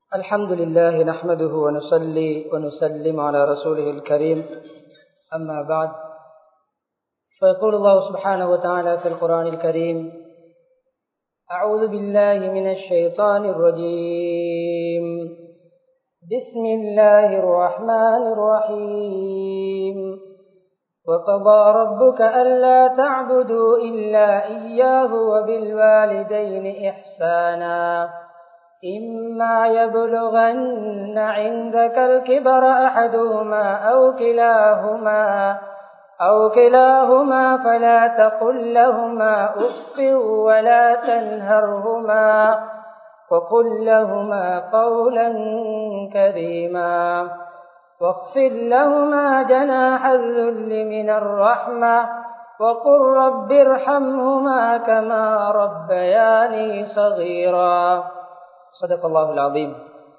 الحمد لله نحمده ونصلي ونسلم على رسوله الكريم أما بعد فيقول الله سبحانه وتعالى في القرآن الكريم أعوذ بالله من الشيطان الرجيم بسم الله الرحمن الرحيم وقضى ربك ألا تعبدوا إلا إياه وبالوالدين إحسانا إما يبلغن عندك الكبر أحدهما أو كلاهما أو كلاهما فلا تقل لهما أف ولا تنهرهما وقل لهما قولا كريما واخفض لهما جناح الذل من الرحمة وقل رب ارحمهما كما ربياني صغيرا صدق الله العظيم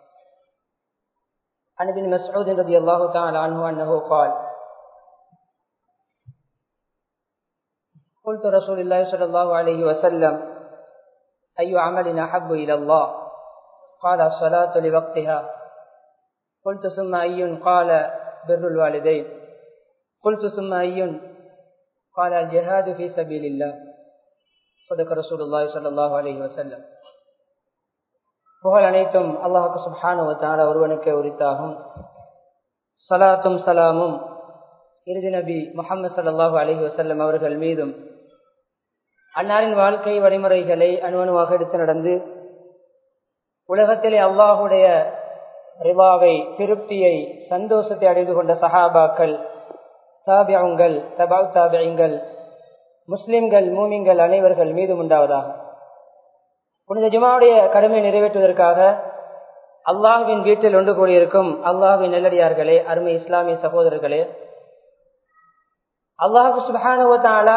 عن ابن مسعود رضي الله تعالى عنه أنه قال قلت رسول الله صلى الله عليه وسلم أي عمل أحب إلى الله قال الصلاة لوقتها قلت ثم أي قال بر الوالدين قلت ثم أي قال الجهاد في سبيل الله صدق رسول الله صلى الله عليه وسلم புகழ் அனைத்தும் அல்லாஹுக்கு சுப்ஹானுவத்தான ஒருவனுக்கு உரித்தாகும் சலாத்தும் சலாமும் இறுதி நபி முகமது சல்லாஹூ அலஹி வசல்லம் அவர்கள் மீதும் அன்னாரின் வாழ்க்கை வழிமுறைகளை அணுவணுவாக எடுத்து நடந்து உலகத்திலே அல்லாஹுடைய ரிவாவை திருப்தியை சந்தோஷத்தை அடைந்து கொண்ட சஹாபாக்கள் தாபியங்கள் தபாவ் தாபியங்கள் முஸ்லிம்கள் மூமிங்கள் அனைவர்கள் மீதும் உண்டாவதாக புனித ஜுமாவுடைய கடமை நிறைவேற்றுவதற்காக அல்லாஹுவின் வீட்டில் ஒன்று கூடியிருக்கும் அல்லாஹுவின் நெல்லடியார்களே அருமை இஸ்லாமிய சகோதரர்களே அல்லாஹு சுபானுவத்தாலா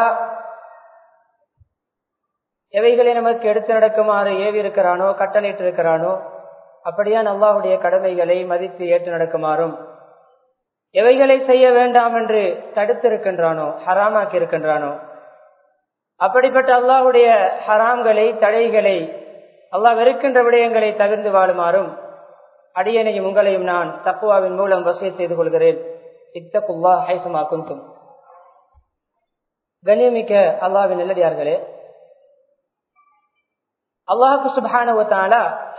எவைகளை நமக்கு எடுத்து நடக்குமாறு ஏவி இருக்கிறானோ கட்டளையிட்டு இருக்கிறானோ அப்படியான் அல்லாஹுடைய கடமைகளை மதித்து ஏற்று நடக்குமாறும் எவைகளை செய்ய வேண்டாம் என்று தடுத்திருக்கின்றானோ ஹராமாக்கி இருக்கின்றானோ அப்படிப்பட்ட அல்லாஹுடைய ஹராம்களை தடைகளை அல்லாஹ் வெறுக்கின்ற விடயங்களை தவிர்த்து வாழுமாறும் அடியனையும் உங்களையும் நான் தக்குவாவின் மூலம் வசதி செய்து கொள்கிறேன் இத்தகுல்லா ஹைசமா குந்தும் கண்ணியமிக்க அல்லாவின் நல்லடியார்களே அல்லாஹுக்கு சுபானுவத்தாலா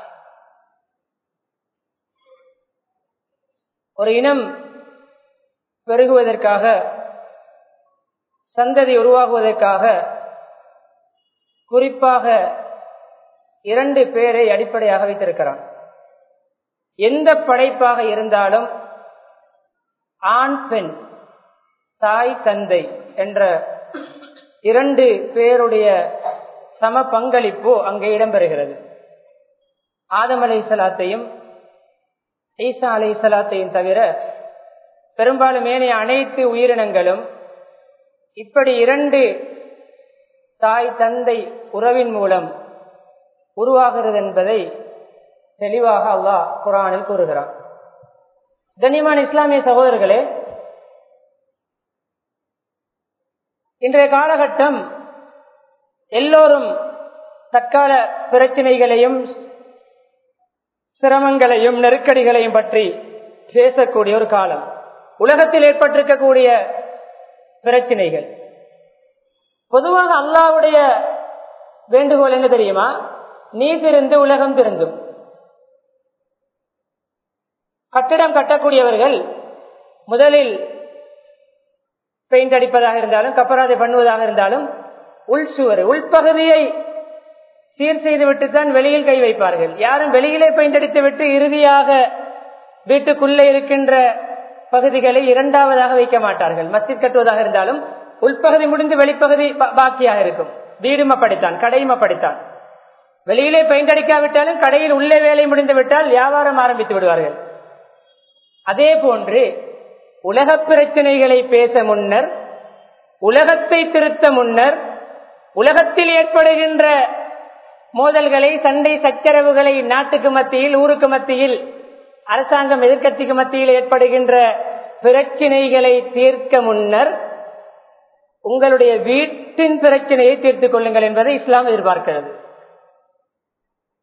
ஒரு இனம் பெருகுவதற்காக சந்ததி உருவாகுவதற்காக குறிப்பாக இரண்டு பேரை அடிப்படையாக வைத்திருக்கிறான் எந்த படைப்பாக இருந்தாலும் ஆண் பெண் தாய் தந்தை என்ற இரண்டு பேருடைய சம பங்களிப்பு அங்கே இடம்பெறுகிறது ஆதம் அலை சலாத்தையும் ஈசா அலை சலாத்தையும் தவிர பெரும்பாலும் ஏனைய அனைத்து உயிரினங்களும் இப்படி இரண்டு தாய் தந்தை உறவின் மூலம் உருவாகிறது என்பதை தெளிவாக அல்லாஹ் குரானில் கூறுகிறான் கண்ணியமான இஸ்லாமிய சகோதரர்களே இன்றைய காலகட்டம் எல்லோரும் தற்கால பிரச்சனைகளையும் சிரமங்களையும் நெருக்கடிகளையும் பற்றி பேசக்கூடிய ஒரு காலம் உலகத்தில் ஏற்பட்டிருக்கக்கூடிய பிரச்சனைகள் பொதுவாக அல்லாவுடைய வேண்டுகோள் என்ன தெரியுமா நீ திருந்து உலகம் திருந்தும் கட்டிடம் கட்டக்கூடியவர்கள் முதலில் பெயிண்ட் அடிப்பதாக இருந்தாலும் கப்பராதை பண்ணுவதாக இருந்தாலும் உள் சுவர் உள்பகுதியை சீர் செய்து விட்டு தான் வெளியில் கை வைப்பார்கள் யாரும் வெளியிலே பெயிண்ட் அடித்து விட்டு இறுதியாக வீட்டுக்குள்ளே இருக்கின்ற பகுதிகளை இரண்டாவதாக வைக்க மாட்டார்கள் மஸ்ஜித் கட்டுவதாக இருந்தாலும் உள்பகுதி முடிந்து வெளிப்பகுதி பாக்கியாக இருக்கும் வீடும் அப்படித்தான் கடையும் அப்படித்தான் வெளியிலே பெயிண்ட் அடிக்காவிட்டாலும் கடையில் உள்ளே வேலை முடிந்து விட்டால் வியாபாரம் ஆரம்பித்து விடுவார்கள் அதே போன்று உலக பிரச்சனைகளை பேச முன்னர் உலகத்தை திருத்த முன்னர் உலகத்தில் ஏற்படுகின்ற மோதல்களை சண்டை சச்சரவுகளை நாட்டுக்கு மத்தியில் ஊருக்கு மத்தியில் அரசாங்கம் எதிர்கட்சிக்கு மத்தியில் ஏற்படுகின்ற பிரச்சினைகளை தீர்க்க முன்னர் உங்களுடைய வீட்டின் பிரச்சனையை தீர்த்துக் கொள்ளுங்கள் என்பதை இஸ்லாம் எதிர்பார்க்கிறது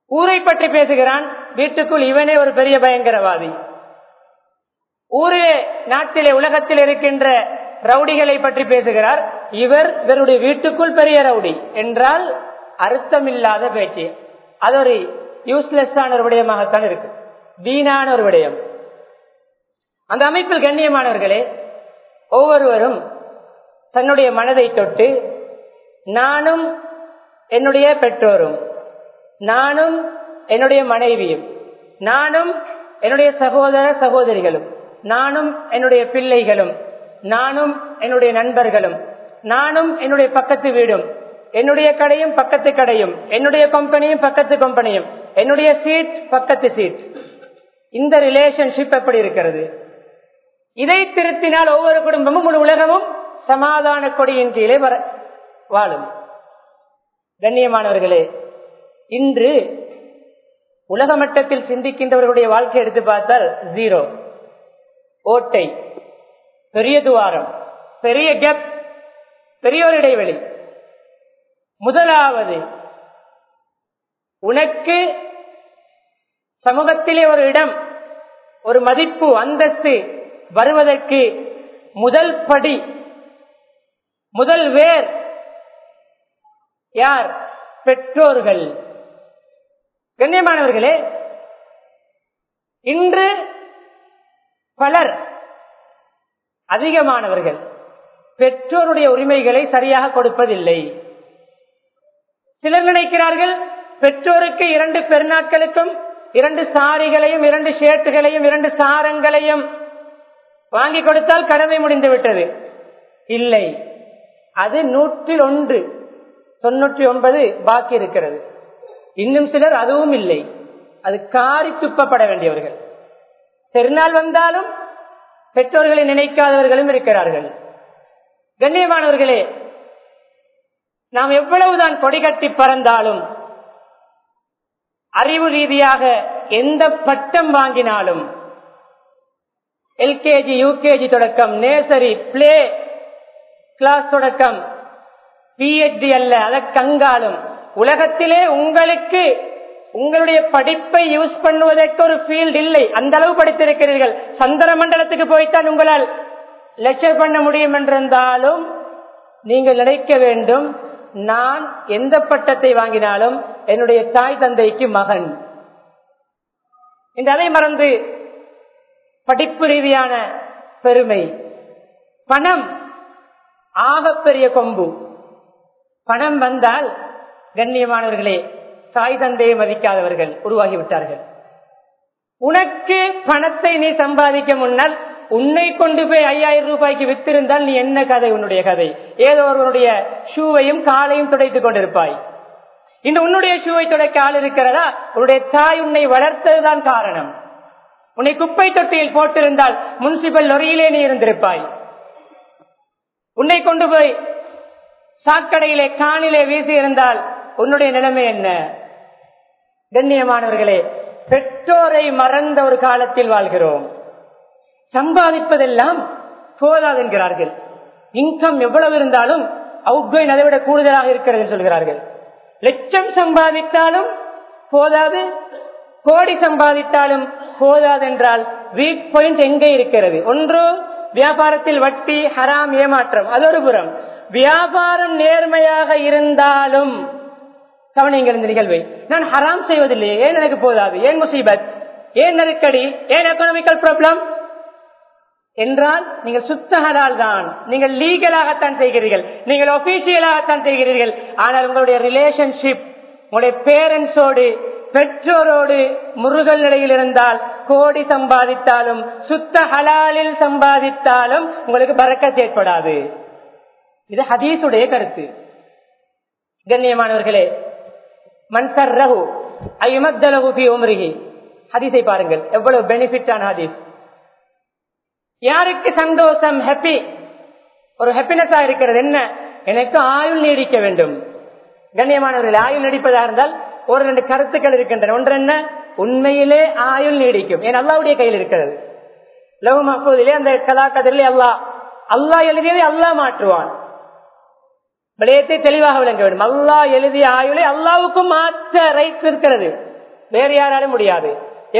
ஊரை பற்றி பேசுகிறான் வீட்டுக்குள் இவனே ஒரு பெரிய பயங்கரவாதி ஊரே நாட்டிலே உலகத்தில் இருக்கின்ற ரவுடிகளை பற்றி பேசுகிறார் இவர் இவருடைய வீட்டுக்குள் பெரிய ரவுடி என்றால் அர்த்தமில்லாத பேச்சு அது ஒரு யூஸ்லெஸ்ஸான ஒரு விடயமாகத்தான் இருக்கு வீணான ஒரு விடயம் அந்த அமைப்பில் கண்ணியமானவர்களே ஒவ்வொருவரும் தன்னுடைய மனதை தொட்டு நானும் என்னுடைய பெற்றோரும் நானும் என்னுடைய மனைவியும் நானும் என்னுடைய சகோதர சகோதரிகளும் நானும் என்னுடைய பிள்ளைகளும் நானும் என்னுடைய நண்பர்களும் நானும் என்னுடைய பக்கத்து வீடும் என்னுடைய கடையும் பக்கத்து கடையும் என்னுடைய கம்பெனியும் பக்கத்து கம்பெனியும் என்னுடைய சீட் பக்கத்து சீட் இந்த ரிலேஷன்ஷிப் எப்படி இருக்கிறது இதை திருத்தினால் ஒவ்வொரு குடும்பமும் முழு உலகமும் சமாதான கொடியின் கீழே வர வாழும் கண்ணியமானவர்களே இன்று உலக மட்டத்தில் சிந்திக்கின்றவர்களுடைய வாழ்க்கை எடுத்து பார்த்தால் ஜீரோ ஓட்டை பெரிய துவாரம் பெரிய கேப் பெரிய ஒரு இடைவெளி முதலாவது உனக்கு சமூகத்திலே ஒரு இடம் ஒரு மதிப்பு அந்தஸ்து வருவதற்கு முதல் படி முதல் வேர் யார் பெற்றோர்கள் கண்ணியமானவர்களே இன்று பலர் அதிகமானவர்கள் பெற்றோருடைய உரிமைகளை சரியாக கொடுப்பதில்லை சிலர் நினைக்கிறார்கள் பெற்றோருக்கு இரண்டு பெருநாட்களுக்கும் இரண்டு சாரிகளையும் இரண்டு ஷேட்டுகளையும் இரண்டு சாரங்களையும் வாங்கி கொடுத்தால் கடமை முடிந்து விட்டது இல்லை அது நூற்றில் ஒன்று தொன்னூற்றி ஒன்பது பாக்கி இருக்கிறது இன்னும் சிலர் அதுவும் இல்லை அது காரி துப்பப்பட வேண்டியவர்கள் திருநாள் வந்தாலும் பெற்றோர்களை நினைக்காதவர்களும் இருக்கிறார்கள் கண்ணியமானவர்களே நாம் எவ்வளவுதான் கொடிகட்டி பறந்தாலும் அறிவு ரீதியாக எந்த பட்டம் வாங்கினாலும் எல்கேஜி யூகேஜி தொடக்கம் நேசரி பிளே கிளாஸ் தொடக்கம் பிஹெச்டி அல்ல அதற்கங்காலும் உலகத்திலே உங்களுக்கு உங்களுடைய படிப்பை யூஸ் பண்ணுவதற்கு ஒரு ஃபீல்டு இல்லை அந்த அளவு படித்திருக்கிறீர்கள் சந்திர மண்டலத்துக்கு போய்த்தான் உங்களால் லெக்சர் பண்ண முடியும் என்றிருந்தாலும் நீங்கள் நினைக்க வேண்டும் நான் எந்த பட்டத்தை வாங்கினாலும் என்னுடைய தாய் தந்தைக்கு மகன் இந்த அதை மறந்து படிப்பு ரீதியான பெருமை பணம் ஆகப்பெரிய கொம்பு பணம் வந்தால் கண்ணியமானவர்களே தாய் தந்தையை மதிக்காதவர்கள் உருவாகிவிட்டார்கள் உனக்கு பணத்தை நீ சம்பாதிக்க முன்னால் உன்னை கொண்டு போய் ஐயாயிரம் ரூபாய்க்கு வித்திருந்தால் நீ என்ன கதை உன்னுடைய கதை ஏதோ ஒருவனுடைய ஷூவையும் காலையும் துடைத்துக் கொண்டிருப்பாய் இந்த உன்னுடைய ஷூவை துடைக்க ஆள் இருக்கிறதா உன்னுடைய தாய் உன்னை வளர்த்ததுதான் காரணம் உன்னை குப்பை தொட்டியில் போட்டிருந்தால் முன்சிபல் லொரியிலே நீ இருந்திருப்பாய் உன்னை கொண்டு போய் சாக்கடையிலே காணிலே வீசி இருந்தால் உன்னுடைய நிலைமை என்ன கண்ணியமானவர்களே பெற்றோரை மறந்த ஒரு காலத்தில் வாழ்கிறோம் சம்பாதிப்பதெல்லாம் போதாது என்கிறார்கள் இன்கம் எவ்வளவு இருந்தாலும் அவுட்கோயின் அதை விட கூடுதலாக இருக்கிறது என்று சொல்கிறார்கள் லட்சம் சம்பாதித்தாலும் போதாது கோடி சம்பாதித்தாலும் போதாது என்றால் வீக் பாயிண்ட் எங்கே இருக்கிறது ஒன்று வியாபாரத்தில் வட்டி ஹராம் ஏமாற்றம் அது ஒரு புறம் வியாபாரம் நேர்மையாக இருந்தாலும் கவனிங்கள் இந்த நிகழ்வை நான் ஹராம் செய்வதில்லையே ஏன் எனக்கு போதாது ஏன் முசீபத் ஏன் நெருக்கடி ஏன் எக்கனாமிக்கல் ப்ராப்ளம் என்றால் நீங்கள் சுத்த ஹலால் தான் நீங்கள் லீகலாகத்தான் செய்கிறீர்கள் நீங்கள் ஒபிஷியலாகத்தான் செய்கிறீர்கள் ஆனால் உங்களுடைய ரிலேஷன்ஷிப் உங்களுடைய பேரண்ட்ஸோடு பெற்றோரோடு முருகல் நிலையில் இருந்தால் கோடி சம்பாதித்தாலும் சுத்த ஹலாலில் சம்பாதித்தாலும் உங்களுக்கு பறக்கத் ஏற்படாது இது ஹதீஸுடைய கருத்து கண்ணியமானவர்களே மன்சர் ரகு ஐமத்தலகு பி உமரிகி ஹதீஸை பாருங்கள் எவ்வளவு பெனிஃபிட்டான ஹதீஸ் யாருக்கு சந்தோஷம் ஹாப்பி ஒரு ஹாப்பினஸா இருக்கிறது என்ன எனக்கு ஆயுள் நீடிக்க வேண்டும் கண்ணியமானவர்கள் ஆயுள் நீடிப்பதாக இருந்தால் ஒரு ரெண்டு கருத்துக்கள் இருக்கின்றன ஒன்று என்ன உண்மையிலே ஆயுள் நீடிக்கும் ஏன் அல்லாவுடைய கையில் இருக்கிறது லவ் மஹூதிலே அந்த கலாக்கதிலே அல்லா அல்லாஹ் எழுதியதை அல்லாஹ் மாற்றுவான் விடயத்தை தெளிவாக விளங்க வேண்டும் அல்லாஹ் எழுதிய ஆயுளை அல்லாவுக்கும் மாற்ற ரைட்ஸ் இருக்கிறது வேறு யாராலும் முடியாது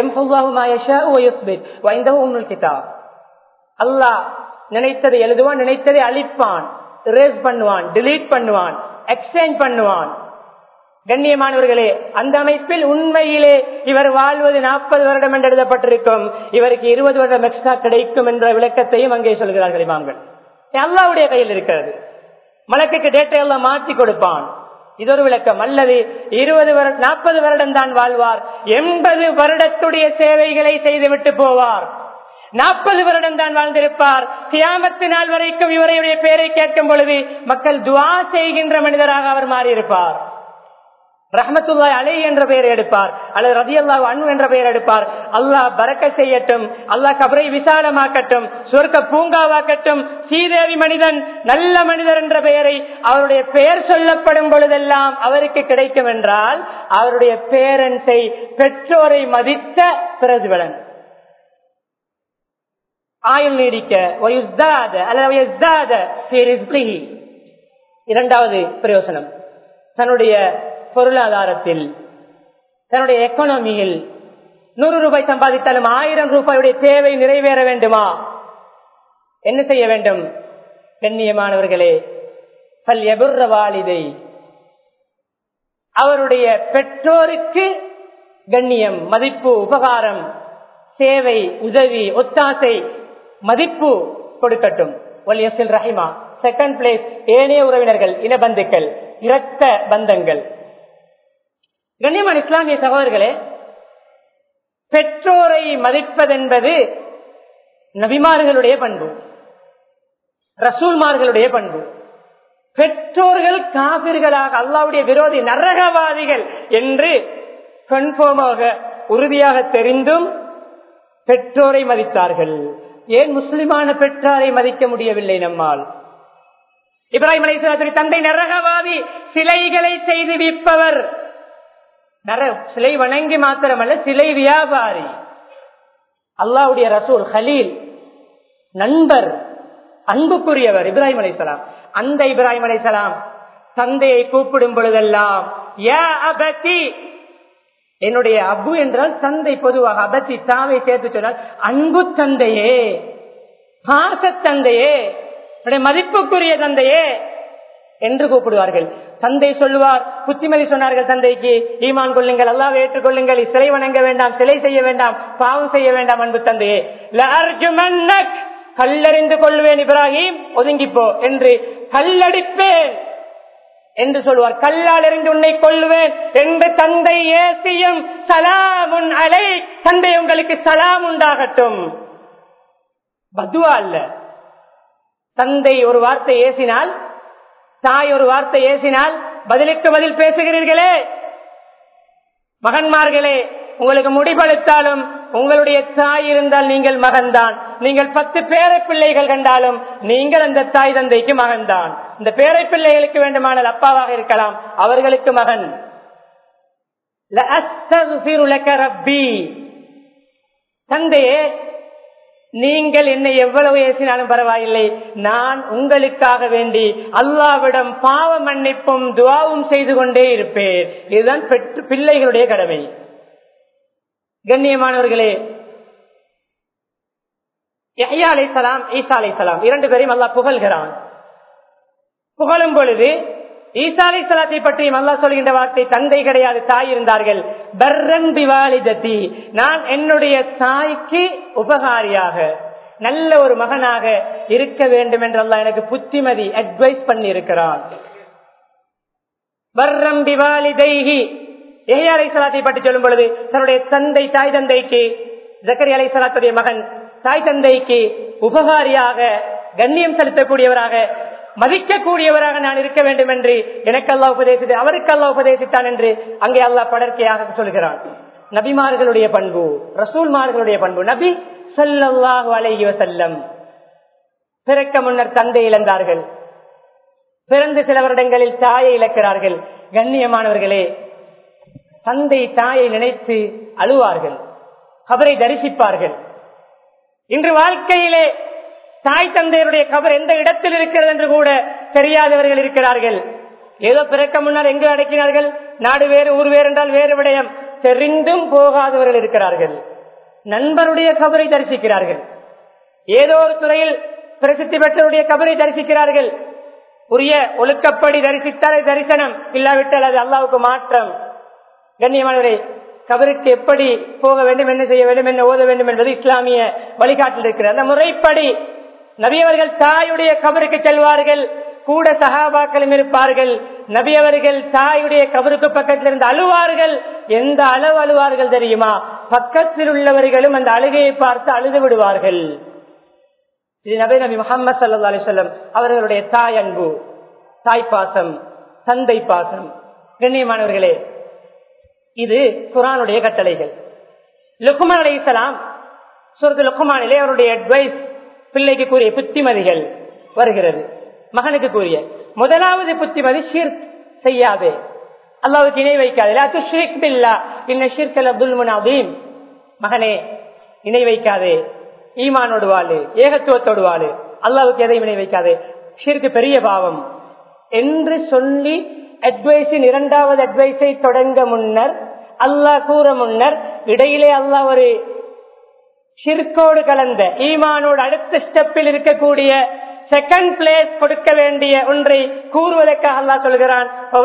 அல்லாஹ் நினைத்ததை எழுதுவான் நினைத்ததை அழிப்பான் erase பண்ணுவான் delete பண்ணுவான் எக்ஸ்சேஞ்ச் பண்ணுவான் கண்ணியமானவர்களே அந்த அமைப்பில் உண்மையிலே இவர் வாழ்வது நாற்பது வருடம் என்று எழுதப்பட்டிருக்கும் இவருக்கு இருபது வருடம் எக்ஸ்ட்ரா கிடைக்கும் என்ற விளக்கத்தையும் அங்கே சொல்கிறார்கள் இமாம்கள் அல்லாவுடைய கையில் இருக்கிறது மலக்குக்கு டேட்டை எல்லாம் மாற்றி கொடுப்பான் இது ஒரு விளக்கம் அல்லது இருபது வருடம் நாற்பது வருடம் தான் வாழ்வார் எண்பது வருடத்துடைய சேவைகளை செய்துவிட்டு போவார் நாற்பது வருடம் தான் வாழ்ந்திருப்பார் கியாமத்து நாள் வரைக்கும் இவருடைய பெயரை கேட்கும் பொழுது மக்கள் துவா செய்கின்ற மனிதராக அவர் மாறியிருப்பார் ரஹமத்துல்லாய் அலை என்ற பெயர் எடுப்பார் அல்லது ரதி அல்லாஹ் அனு என்ற பெயர் எடுப்பார் அல்லாஹ் பறக்க செய்யட்டும் அல்லாஹ் கபரை விசாலமாக்கட்டும் சொர்க்க பூங்காவாக்கட்டும் சீதேவி மனிதன் நல்ல மனிதர் என்ற பெயரை அவருடைய பெயர் சொல்லப்படும் பொழுதெல்லாம் அவருக்கு கிடைக்கும் என்றால் அவருடைய பேரன்ஸை பெற்றோரை மதித்த பிரதிபலன் ஆயுள் நீடிக்க இரண்டாவது பிரயோசனம் தன்னுடைய பொருளாதாரத்தில் தன்னுடைய எக்கானமியில் நூறு ரூபாய் சம்பாதித்தாலும் ஆயிரம் ரூபாயுடைய தேவை நிறைவேற வேண்டுமா என்ன செய்ய வேண்டும் கண்ணியமானவர்களே பல் எபுர்வாலிதை அவருடைய பெற்றோருக்கு கண்ணியம் மதிப்பு உபகாரம் சேவை உதவி ஒத்தாசை மதிப்பு கொடுக்கட்டும் ஒலியசில் ரஹிமா செகண்ட் பிளேஸ் ஏனைய உறவினர்கள் இனபந்துக்கள் இரத்த பந்தங்கள் கண்ணியமான இஸ்லாமிய சகோதரர்களே பெற்றோரை மதிப்பதென்பது நபிமார்களுடைய பண்பு ரசூல்மார்களுடைய பண்பு பெற்றோர்கள் காபிர்களாக அல்லாவுடைய விரோதி நரகவாதிகள் என்று கன்ஃபார்மாக உறுதியாக தெரிந்தும் பெற்றோரை மதித்தார்கள் ஏன் முஸ்லிமான பெற்றாரை மதிக்க முடியவில்லை நம்மால் இப்ராஹிம் அலைசலாத்துடைய தந்தை நரகவாதி சிலைகளை செய்து விற்பவர் சிலை வணங்கி மாத்திரமல்ல சிலை வியாபாரி அல்லாவுடைய ரசூல் ஹலீல் நண்பர் அன்புக்குரியவர் இப்ராஹிம் அலைசலாம் அந்த இப்ராஹிம் அலைசலாம் தந்தையை கூப்பிடும் பொழுதெல்லாம் என்னுடைய அபு என்றால் தந்தை பொதுவாக அபத்தி தாவை சேர்த்து சொன்னால் அன்பு தந்தையே பாச தந்தையே மதிப்புக்குரிய தந்தையே என்று கூப்பிடுவார்கள் தந்தை சொல்லுவார் புத்திமதி சொன்னார்கள் தந்தைக்கு ஈமான் கொள்ளுங்கள் அல்லாவை ஏற்றுக்கொள்ளுங்கள் சிலை வணங்க வேண்டாம் சிலை செய்ய வேண்டாம் பாவம் செய்ய வேண்டாம் அன்பு தந்தையே கல்லறிந்து கொள்வேன் இப்ராஹிம் ஒதுங்கிப்போ என்று கல்லடிப்பேன் என்று சொல்வார் கல்லால் எறிந்து உன்னை கொள்வேன் என்று தந்தை ஏசியும் சலாமுன் அலை தந்தை உங்களுக்கு சலாம் உண்டாகட்டும் பதுவா அல்ல தந்தை ஒரு வார்த்தை ஏசினால் தாய் ஒரு வார்த்தை ஏசினால் பதிலுக்கு பதில் பேசுகிறீர்களே மகன்மார்களே உங்களுக்கு முடிபடுத்தாலும் உங்களுடைய தாய் இருந்தால் நீங்கள் மகன்தான் நீங்கள் பத்து பேர பிள்ளைகள் கண்டாலும் நீங்கள் அந்த தாய் தந்தைக்கு மகன்தான் இந்த பேரை பிள்ளைகளுக்கு வேண்டுமானால் அப்பாவாக இருக்கலாம் அவர்களுக்கு மகன் தந்தையே நீங்கள் என்னை எவ்வளவு ஏசினாலும் பரவாயில்லை நான் உங்களுக்காக வேண்டி அல்லாவிடம் பாவ மன்னிப்பும் துவாவும் செய்து கொண்டே இருப்பேன் இதுதான் பெற்று பிள்ளைகளுடைய கடமை கண்ணியமானவர்களே யஹ்யா அலைசலாம் ஈசா அலைசலாம் இரண்டு பேரையும் அல்லாஹ் புகழ்கிறான் புகழும் பொழுது ஈசா அலை சலாத்தை பற்றியும் அல்லா சொல்கின்ற வார்த்தை தந்தை கிடையாது தாய் இருந்தார்கள் பர்ரன் திவாலிதத்தி நான் என்னுடைய தாய்க்கு உபகாரியாக நல்ல ஒரு மகனாக இருக்க வேண்டும் என்று அல்லா எனக்கு புத்திமதி அட்வைஸ் பண்ணி இருக்கிறான் பர்ரம் திவாலிதைஹி ஏஹியா அலை சலாத்தை பற்றி சொல்லும் பொழுது தன்னுடைய தந்தை தாய் தந்தைக்கு ஜக்கரி அலை சலாத்துடைய மகன் தாய் தந்தைக்கு உபகாரியாக கண்ணியம் செலுத்தக்கூடியவராக மதிக்கக்கூடியவராக நான் இருக்க வேண்டும் என்று எனக்கு அல்லா உபதேசித்து அவருக்கு அல்லா உபதேசித்தான் என்று அங்கே அல்லாஹ் படர்க்கையாக சொல்கிறான் நபிமார்களுடைய பண்பு ரசூல்மார்களுடைய பண்பு நபி சல்லாஹு அலைஹி வசல்லம் பிறக்க முன்னர் தந்தை இழந்தார்கள் பிறந்து சில வருடங்களில் தாயை இழக்கிறார்கள் கண்ணியமானவர்களே தந்தை தாயை நினைத்து அழுவார்கள் கபரை தரிசிப்பார்கள் இன்று வாழ்க்கையிலே தாய் தந்தையருடைய கபர் எந்த இடத்தில் இருக்கிறது என்று கூட தெரியாதவர்கள் இருக்கிறார்கள் ஏதோ பிறக்க முன்னர் எங்கு அடக்கினார்கள் நாடு வேறு ஊர் வேறு என்றால் வேறு விடயம் தெரிந்தும் போகாதவர்கள் இருக்கிறார்கள் நண்பருடைய கபரை தரிசிக்கிறார்கள் ஏதோ ஒரு துறையில் பிரசித்தி பெற்றவருடைய கபரை தரிசிக்கிறார்கள் உரிய ஒழுக்கப்படி தரிசித்தால் தரிசனம் இல்லாவிட்டால் அது அல்லாவுக்கு மாற்றம் கண்ணியமானவரை கபருக்கு எப்படி போக வேண்டும் என்ன செய்ய வேண்டும் என்ன ஓத வேண்டும் என்பது இஸ்லாமிய வழிகாட்டில் இருக்கிறது அந்த முறைப்படி நபியவர்கள் தாயுடைய கபருக்கு செல்வார்கள் கூட சகாபாக்களும் இருப்பார்கள் நபியவர்கள் தாயுடைய கபருக்கு பக்கத்தில் இருந்து அழுவார்கள் எந்த அளவு அழுவார்கள் தெரியுமா பக்கத்தில் உள்ளவர்களும் அந்த அழுகையை பார்த்து அழுது விடுவார்கள் இது நபி நபி முகமது சல்லா அலிசல்லம் அவர்களுடைய தாய் அன்பு தாய் பாசம் தந்தை பாசம் கண்ணியமானவர்களே இது குரானுடைய கட்டளைகள் லுக்குமான் அலி இஸ்லாம் சுரத்து லுக்குமானிலே அவருடைய அட்வைஸ் பிள்ளைக்கு கூறிய புத்திமதிகள் வருகிறது மகனுக்கு கூறிய முதலாவது புத்திமதி ஷிர்க் செய்யாதே அல்லாவுக்கு இணை வைக்காதே மகனே இணை வைக்காதே ஈமானோடு வாழு ஏகத்துவத்தோடு வாழு அல்லாவுக்கு எதையும் இணை வைக்காதே ஷிர்க்கு பெரிய பாவம் என்று சொல்லி அட்வைஸின் இரண்டாவது அட்வைஸை தொடங்க முன்னர் அல்லாஹ் கூற முன்னர் இடையிலே அல்லாஹ் ஒரு ஷிர்கோடு கலந்த ஈமானோடு அடுத்த ஸ்டெப்பில் இருக்கக்கூடிய செகண்ட் பிளேஸ் கொடுக்க வேண்டிய ஒன்றை கூறுவதற்காக அல்லா சொல்கிறான்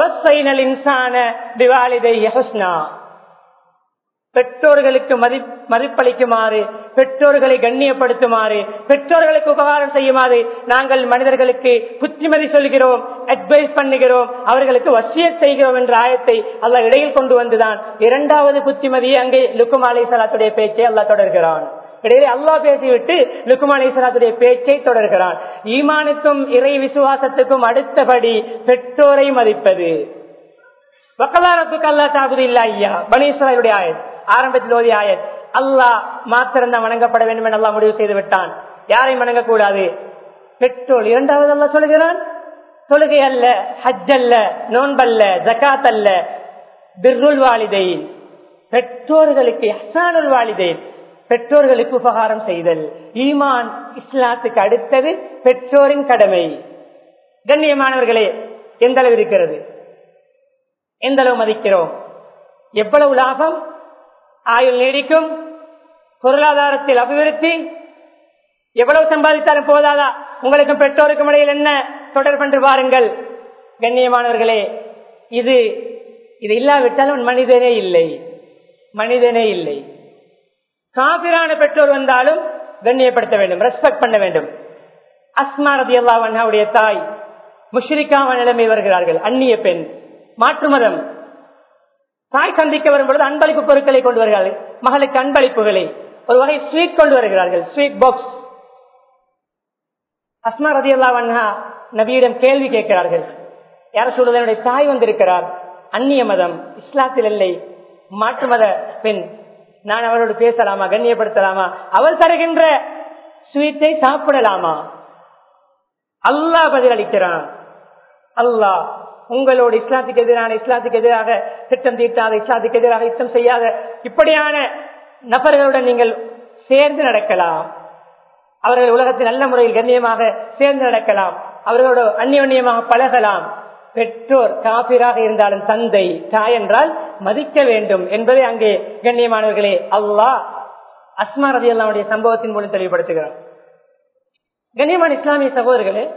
பெற்றோர்களுக்கு மதி மதிப்பளிக்குமாறு பெற்றோர்களை கண்ணியப்படுத்துமாறு பெற்றோர்களுக்கு உபகாரம் செய்யுமாறு நாங்கள் மனிதர்களுக்கு புத்திமதி சொல்கிறோம் அட்வைஸ் பண்ணுகிறோம் அவர்களுக்கு வசிய செய்கிறோம் என்ற ஆயத்தை அல்ல இடையில் கொண்டு வந்துதான் இரண்டாவது புத்திமதியை அங்கே லுக்கும் அலை சலாத்துடைய பேச்சை அல்லா தொடர்கிறான் இடையிலே அல்லா பேசிவிட்டு லுக்குமான் ஈஸ்வராத்துடைய பேச்சை தொடர்கிறான் ஈமானுக்கும் இறை விசுவாசத்துக்கும் அடுத்தபடி பெற்றோரை மதிப்பது வக்கலாரத்துக்கு அல்லா தாகுது இல்ல ஐயா பனீஸ்வராயுடைய ஆயத் ஆரம்பத்தில் ஓதிய ஆயத் அல்லாஹ் மாத்திரம் தான் வணங்கப்பட வேண்டும் என முடிவு செய்து விட்டான் யாரையும் வணங்கக்கூடாது பெற்றோர் இரண்டாவது அல்ல சொல்லுகிறான் தொழுகை அல்ல ஹஜ் அல்ல நோன்பல்ல ஜக்காத் அல்ல பிர்ருல் வாலிதை பெற்றோர்களுக்கு ஹசானுல் வாலிதை பெற்றோர்களுக்கு உபகாரம் செய்தல் ஈமான் இஸ்லாத்துக்கு அடுத்தது பெற்றோரின் கடமை கண்ணியமானவர்களே எந்த அளவு இருக்கிறது எந்த அளவு மதிக்கிறோம் எவ்வளவு லாபம் ஆயுள் நீடிக்கும் பொருளாதாரத்தில் அபிவிருத்தி எவ்வளவு சம்பாதித்தாலும் போதாதா உங்களுக்கும் பெற்றோருக்கும் இடையில் என்ன தொடர்பு என்று பாருங்கள் கண்ணியமானவர்களே இது இது இல்லாவிட்டாலும் மனிதனே இல்லை மனிதனே இல்லை காபிரான பெற்றோர் வந்தாலும் கண்ணியப்படுத்த வேண்டும் ரெஸ்பெக்ட் பண்ண வேண்டும் அஸ்மா ரதி அல்லாவுடைய தாய் முஷ்ரிக்காம நிலைமை வருகிறார்கள் அந்நிய பெண் மாற்று மதம் தாய் சந்திக்க வரும்பொழுது அன்பளிப்பு பொருட்களை கொண்டு வருகிறார்கள் மகளுக்கு அன்பளிப்புகளை ஒரு வகை ஸ்வீட் கொண்டு வருகிறார்கள் ஸ்வீட் பாக்ஸ் அஸ்மா ரதி அல்லா நபியிடம் கேள்வி கேட்கிறார்கள் யார சொல்றது என்னுடைய தாய் வந்திருக்கிறார் அந்நிய மதம் இஸ்லாத்தில் இல்லை மாற்று மத பெண் நான் அவரோடு பேசலாமா கண்ணியப்படுத்தலாமா அவள் தருகின்ற ஸ்வீட்டை சாப்பிடலாமா அல்லாஹ் பதிலளிக்கிறான் அல்லாஹ் உங்களோடு இஸ்லாத்துக்கு எதிரான இஸ்லாத்துக்கு எதிராக திட்டம் தீட்டாத இஸ்லாத்துக்கு எதிராக யுத்தம் செய்யாத இப்படியான நபர்களுடன் நீங்கள் சேர்ந்து நடக்கலாம் அவர்கள் உலகத்தில் நல்ல முறையில் கண்ணியமாக சேர்ந்து நடக்கலாம் அவர்களோடு அந்நியோன்யமாக பழகலாம் பெற்றோர் காபிராக இருந்தாலும் தந்தை தாய் என்றால் மதிக்க வேண்டும் என்பதை அங்கே கண்ணியமானவர்களே அல்லாஹ் அஸ்மா ரதி அல்லாவுடைய சம்பவத்தின் மூலம் தெளிவுபடுத்துகிறார் கண்ணியமான இஸ்லாமிய சகோதரர்களே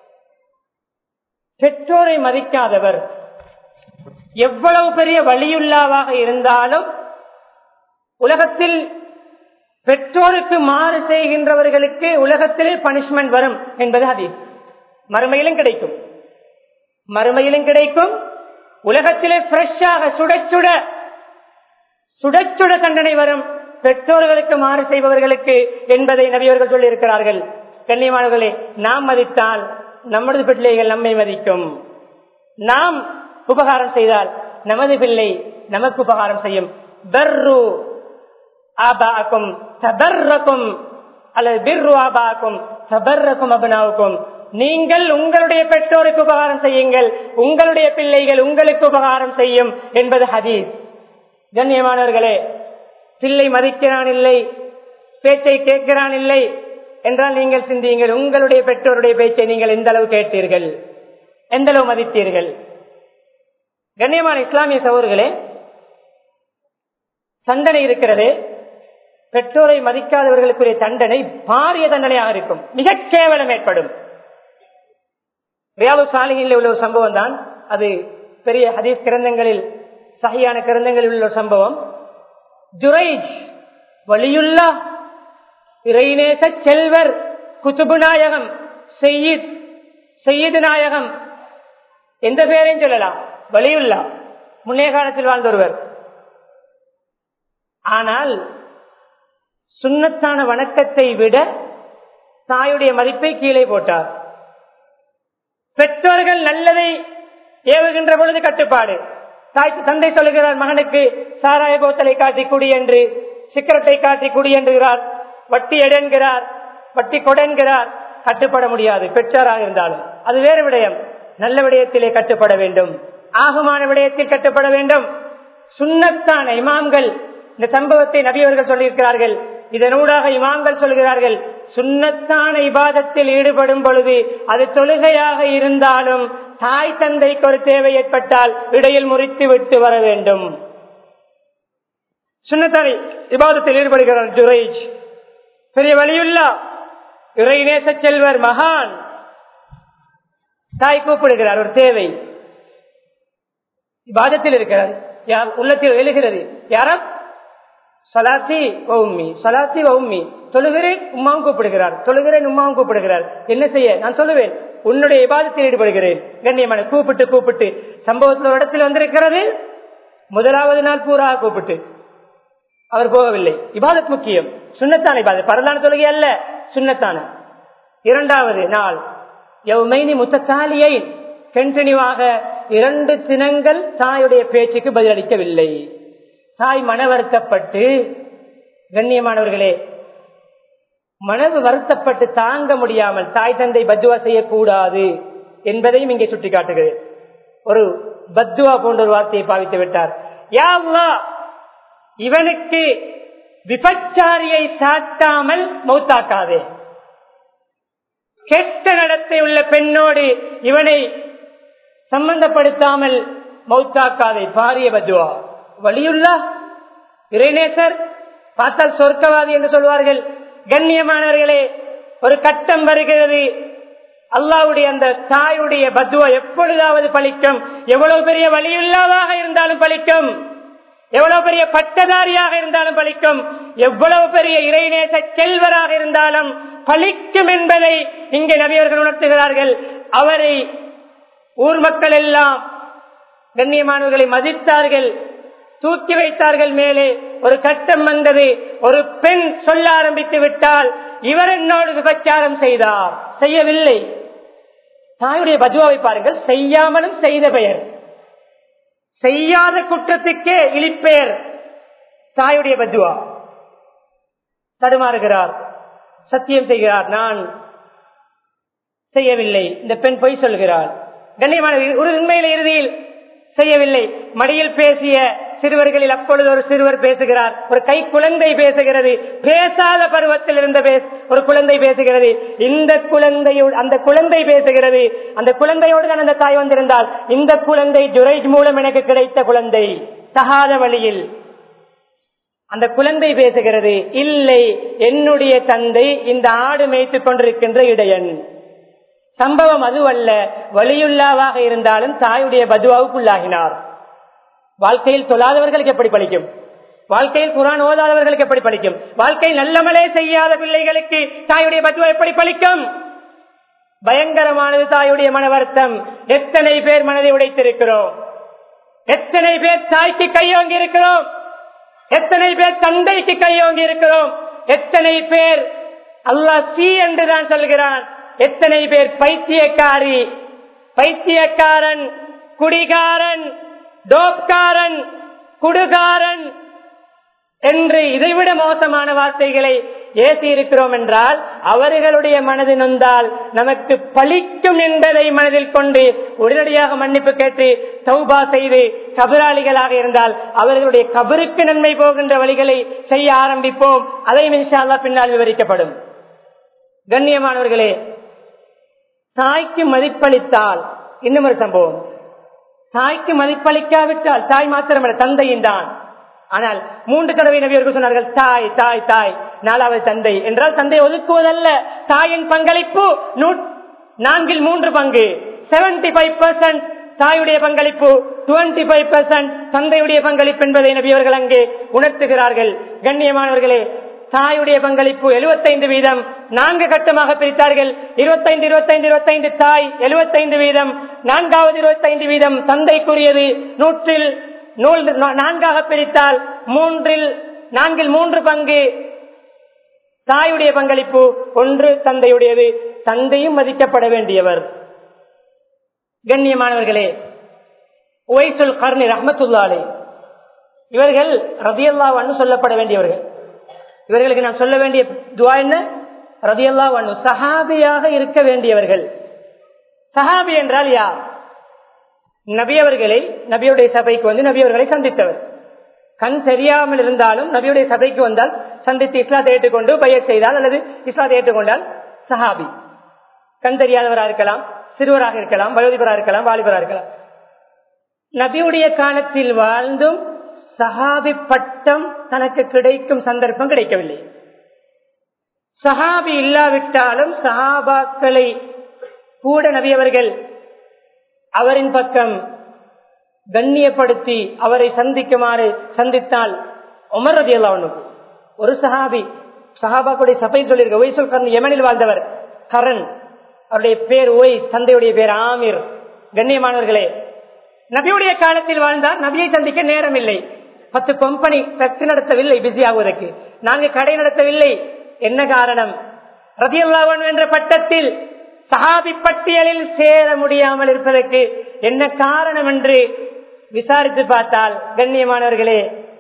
பெற்றோரை மதிக்காதவர் எவ்வளவு பெரிய வழியுள்ளாவாக இருந்தாலும் உலகத்தில் பெற்றோருக்கு மாறு செய்கின்றவர்களுக்கு உலகத்திலே பனிஷ்மெண்ட் வரும் என்பது ஹதீஸ் மறுமையிலும் கிடைக்கும் மறுமையிலும் கிடைக்கும் உலகத்திலே ஃப்ரெஷ்ஷாக சுட சுட சுட சுட தண்டனை வரும் பெற்றோர்களுக்கு மாறு செய்பவர்களுக்கு என்பதை நபியவர்கள் சொல்லி இருக்கிறார்கள் கண்ணியமானவர்களே நாம் மதித்தால் நமது பிள்ளைகள் நம்மை மதிக்கும் நாம் உபகாரம் செய்தால் நமது பிள்ளை நமக்கு உபகாரம் செய்யும் பர்ரு ஆபாக்கும் தபர்ரக்கும் அல்லது பிர்ரு ஆபாக்கும் தபர்ரக்கும் அபனாவுக்கும் நீங்கள் உங்களுடைய பெற்றோருக்கு உபகாரம் செய்யுங்கள் உங்களுடைய பிள்ளைகள் உங்களுக்கு உபகாரம் செய்யும் என்பது ஹதீஸ் கண்ணியமானவர்களே பிள்ளை மதிக்கிறான் இல்லை பேச்சை கேட்கிறான் இல்லை என்றால் நீங்கள் சிந்தியுங்கள் உங்களுடைய பெற்றோருடைய பேச்சை நீங்கள் எந்த அளவு கேட்டீர்கள் எந்த அளவு மதித்தீர்கள் கண்ணியமான இஸ்லாமிய சகோதரர்களே தண்டனை இருக்கிறது பெற்றோரை மதிக்காதவர்களுக்குரிய தண்டனை பாரிய தண்டனையாக இருக்கும் மிக கேவலம் ஏற்படும் ரியாலு சாலிகளில் உள்ள ஒரு சம்பவம் தான் அது பெரிய ஹதீஸ் கிரந்தங்களில் சகியான கிரந்தங்களில் உள்ள ஒரு சம்பவம் ஜுரைஜ் வலியுல்லா இறைநேச செல்வர் குத்துபு நாயகம் செய்யித் செய்யது நாயகம் எந்த பேரையும் சொல்லலாம் வலியுல்லா முன்னே காலத்தில் வாழ்ந்த ஒருவர் ஆனால் சுண்ணத்தான வணக்கத்தை விட தாயுடைய மதிப்பை கீழே போட்டார் பெற்றோர்கள் நல்லதை ஏவுகின்ற பொழுது கட்டுப்பாடு தாய் தந்தை சொல்லுகிறார் மகனுக்கு சாராய போத்தலை காட்டி குடி என்று சிக்கரத்தை காட்டி குடி என்றுகிறார் வட்டி எடென்கிறார் வட்டி கொடென்கிறார் கட்டுப்பட முடியாது பெற்றாராக இருந்தாலும் அது வேறு விடயம் நல்ல விடயத்திலே கட்டுப்பட வேண்டும் ஆகுமான விடயத்தில் கட்டுப்பட வேண்டும் சுண்ணத்தான இமாம்கள் இந்த சம்பவத்தை நபியவர்கள் சொல்லியிருக்கிறார்கள் இதனூடாக இமாம்கள் சொல்கிறார்கள் சுண்ணத்தான இபாதத்தில் ஈடுபடும் பொழுது அது தொழுகையாக இருந்தாலும் தாய் தந்தைக்கு ஒரு தேவை ஏற்பட்டால் இடையில் முறித்து விட்டு வர வேண்டும் சுண்ணத்தானை இபாதத்தில் ஈடுபடுகிறார் ஜுரைஜ் பெரிய வழியுள்ளா இறைநேச செல்வர் மகான் தாய் கூப்பிடுகிறார் ஒரு தேவை இபாதத்தில் இருக்கிறார் யார் உள்ளத்தில் எழுகிறது யாரும் சலாத்தி உம்மி சலாத்தி உம்மி தொழுகிறேன் உமாவும் கூப்பிடுகிறார் தொழுகிறேன் உமாவும் கூப்பிடுகிறார் என்ன செய்ய நான் சொல்லுவேன் உன்னுடைய விவாதத்தில் ஈடுபடுகிறேன் கண்ணியமான கூப்பிட்டு கூப்பிட்டு சம்பவத்தில் ஒரு இடத்தில் வந்திருக்கிறது முதலாவது நாள் பூரா கூப்பிட்டு அவர் போகவில்லை இபாதத் முக்கியம் சுண்ணத்தான இபாதத் பரதான தொழுகை அல்ல சுண்ணத்தான இரண்டாவது நாள் எவ்மைனி முத்தத்தாலியை கண்டினியூவாக இரண்டு தினங்கள் தாயுடைய பேச்சுக்கு பதிலளிக்கவில்லை தாய் மன வருத்தப்பட்டு கண்ணியமானவர்களே மனது வருத்தப்பட்டு தாங்க முடியாமல் தாய் தந்தை பத்துவா செய்யக்கூடாது என்பதையும் இங்கே சுட்டிக்காட்டுகிறது ஒரு பத்துவா போன்ற ஒரு வார்த்தையை பாவித்து விட்டார் யாவ்லா இவனுக்கு விபச்சாரியை சாட்டாமல் மௌத்தாக்காதே கெட்ட நடத்தை உள்ள பெண்ணோடு இவனை சம்பந்தப்படுத்தாமல் மௌத்தாக்காதே பாரிய பத்துவா வலியுள்ளா இறைநேசர் பார்த்தால் சொர்க்கவாதி என்று சொல்வார்கள் கண்ணியமானவர்களே ஒரு கட்டம் வருகிறது அல்லாவுடைய அந்த தாயுடைய பத்துவா எப்பொழுதாவது பலிக்கும் எவ்வளவு பெரிய வழியுள்ளதாக இருந்தாலும் பலிக்கும் எவ்வளவு பெரிய பட்டதாரியாக இருந்தாலும் பலிக்கும் எவ்வளவு பெரிய இறைநேச செல்வராக இருந்தாலும் பலிக்கும் என்பதை இங்கே நபியவர்கள் உணர்த்துகிறார்கள் அவரை ஊர் மக்கள் எல்லாம் கண்ணியமானவர்களை மதித்தார்கள் தூக்கி வைத்தார்கள் மேலே ஒரு கட்டம் வந்தது ஒரு பெண் சொல்ல ஆரம்பித்து விட்டால் இவர் என்னோடு விபச்சாரம் செய்தார் செய்யவில்லை தாயுடைய பஜுவாவை பாருங்கள் செய்யாமலும் செய்த பெயர் செய்யாத குற்றத்துக்கே இழிப்பெயர் தாயுடைய பஜுவா தடுமாறுகிறார் சத்தியம் செய்கிறார் நான் செய்யவில்லை இந்த பெண் பொய் சொல்கிறார் கண்ணியமான ஒரு உண்மையில இறுதியில் செய்யவில்லை மடியில் பேசிய சிறுவர்களில் அப்பொழுது ஒரு சிறுவர் பேசுகிறார் ஒரு கை குழந்தை பேசுகிறது பேசாத பருவத்தில் இருந்த ஒரு குழந்தை பேசுகிறது இந்த குழந்தையோடு அந்த குழந்தை பேசுகிறது அந்த குழந்தையோடு தான் அந்த தாய் வந்திருந்தால் இந்த குழந்தை ஜுரைஜ் மூலம் எனக்கு கிடைத்த குழந்தை சகாத வழியில் அந்த குழந்தை பேசுகிறது இல்லை என்னுடைய தந்தை இந்த ஆடு மேய்த்துக் கொண்டிருக்கின்ற இடையன் சம்பவம் அதுவல்ல வலியுள்ளாவாக இருந்தாலும் தாயுடைய பதுவாவுக்குள்ளாகினார் வாழ்க்கையில் தொழாதவர்களுக்கு எப்படி பலிக்கும் வாழ்க்கையில் குரான் ஓதாதவர்களுக்கு எப்படி பலிக்கும் வாழ்க்கையில் நல்லமலே செய்யாத பிள்ளைகளுக்கு தாயுடைய பத்துவா எப்படி பலிக்கும் பயங்கரமானது தாயுடைய மன வருத்தம் எத்தனை பேர் மனதை உடைத்திருக்கிறோம் எத்தனை பேர் தாய்க்கு கையோங்கி இருக்கிறோம் எத்தனை பேர் தந்தைக்கு கையோங்கி இருக்கிறோம் எத்தனை பேர் அல்லாஹ் சி என்றுதான் சொல்கிறான் எத்தனை பேர் பைத்தியக்காரி பைத்தியக்காரன் குடிகாரன் டோப்காரன் குடுகாரன் என்று இதைவிட மோசமான வார்த்தைகளை ஏசி இருக்கிறோம் என்றால் அவர்களுடைய மனது நொந்தால் நமக்கு பலிக்கும் என்பதை மனதில் கொண்டு உடனடியாக மன்னிப்பு கேட்டு சௌபா செய்து கபராளிகளாக இருந்தால் அவர்களுடைய கபருக்கு நன்மை போகின்ற வழிகளை செய்ய ஆரம்பிப்போம் அதை மின்ஷால்லா பின்னால் விவரிக்கப்படும் கண்ணியமானவர்களே தாய்க்கு மதிப்பளித்தால் இன்னும் ஒரு சம்பவம் தாய்க்கு மதிப்பளிக்காவிட்டால் தாய் மாத்திரமல்ல தந்தையும் தான் ஆனால் மூன்று தடவை நபியர்கள் சொன்னார்கள் தாய் தாய் தாய் நாலாவது தந்தை என்றால் தந்தை ஒதுக்குவதல்ல தாயின் பங்களிப்பு நான்கில் மூன்று பங்கு செவன்டி ஃபைவ் பர்சன்ட் தாயுடைய பங்களிப்பு டுவெண்டி ஃபைவ் பர்சன்ட் தந்தையுடைய பங்களிப்பு என்பதை நபியவர்கள் அங்கே உணர்த்துகிறார்கள் கண்ணியமானவர்களே தாயுடைய பங்களிப்பு எழுபத்தைந்து வீதம் நான்கு கட்டமாக பிரித்தார்கள் இருபத்தைந்து இருபத்தைந்து இருபத்தைந்து தாய் எழுபத்தைந்து வீதம் நான்காவது இருபத்தைந்து வீதம் தந்தைக்குரியது நூற்றில் நூல் நான்காக பிரித்தால் மூன்றில் நான்கில் மூன்று பங்கு தாயுடைய பங்களிப்பு ஒன்று தந்தையுடையது தந்தையும் மதிக்கப்பட வேண்டியவர் கண்ணியமானவர்களே ஒய்சுல் கர்ணி ரஹமத்துல்லாலே இவர்கள் ரதியல்லாவான்னு சொல்லப்பட வேண்டியவர்கள் இவர்களுக்கு நான் சொல்ல வேண்டிய துவா என்ன ரதியல்லாவான்னு சஹாபியாக இருக்க வேண்டியவர்கள் சஹாபி என்றால் யார் நபியவர்களை நபியுடைய சபைக்கு வந்து நபியவர்களை சந்தித்தவர் கண் தெரியாமல் இருந்தாலும் நபியுடைய சபைக்கு வந்தால் சந்தித்து இஸ்லாத்தை ஏற்றுக்கொண்டு பயிர் செய்தால் அல்லது இஸ்லாத்தை ஏற்றுக்கொண்டால் சஹாபி கண் தெரியாதவராக இருக்கலாம் சிறுவராக இருக்கலாம் வயோதிபராக இருக்கலாம் வாலிபராக இருக்கலாம் நபியுடைய காலத்தில் வாழ்ந்தும் சஹாபி பட்டம் தனக்கு கிடைக்கும் சந்தர்ப்பம் கிடைக்கவில்லை சஹாபி இல்லாவிட்டாலும் சஹாபாக்களை கூட நபியவர்கள் அவரின் பக்கம் கண்ணியப்படுத்தி அவரை சந்திக்குமாறு சந்தித்தால் உமர் ரதி ஒண்ணுக்கு ஒரு சஹாபி சஹாபாக்குடைய சபை சொல்லியிருக்க ஒய்சல் கரன் யமனில் வாழ்ந்தவர் கரண் அவருடைய பேர் ஒய் தந்தையுடைய பேர் ஆமீர் கண்ணியமானவர்களே நபியுடைய காலத்தில் வாழ்ந்தார் நபியை சந்திக்க நேரம் இல்லை பத்து கம்பெனி ஃபேக்டரி நடத்தவில்லை பிஸி ஆகுவதற்கு நான்கு கடை நடத்தவில்லை என்ன காரணம் ரதியுல்லாவன் என்ற பட்டத்தில் சஹாபி பட்டியலில் சேர முடியாமல் இருப்பதற்கு என்ன காரணம் என்று விசாரித்து பார்த்தால் கண்ணியமானவர்களே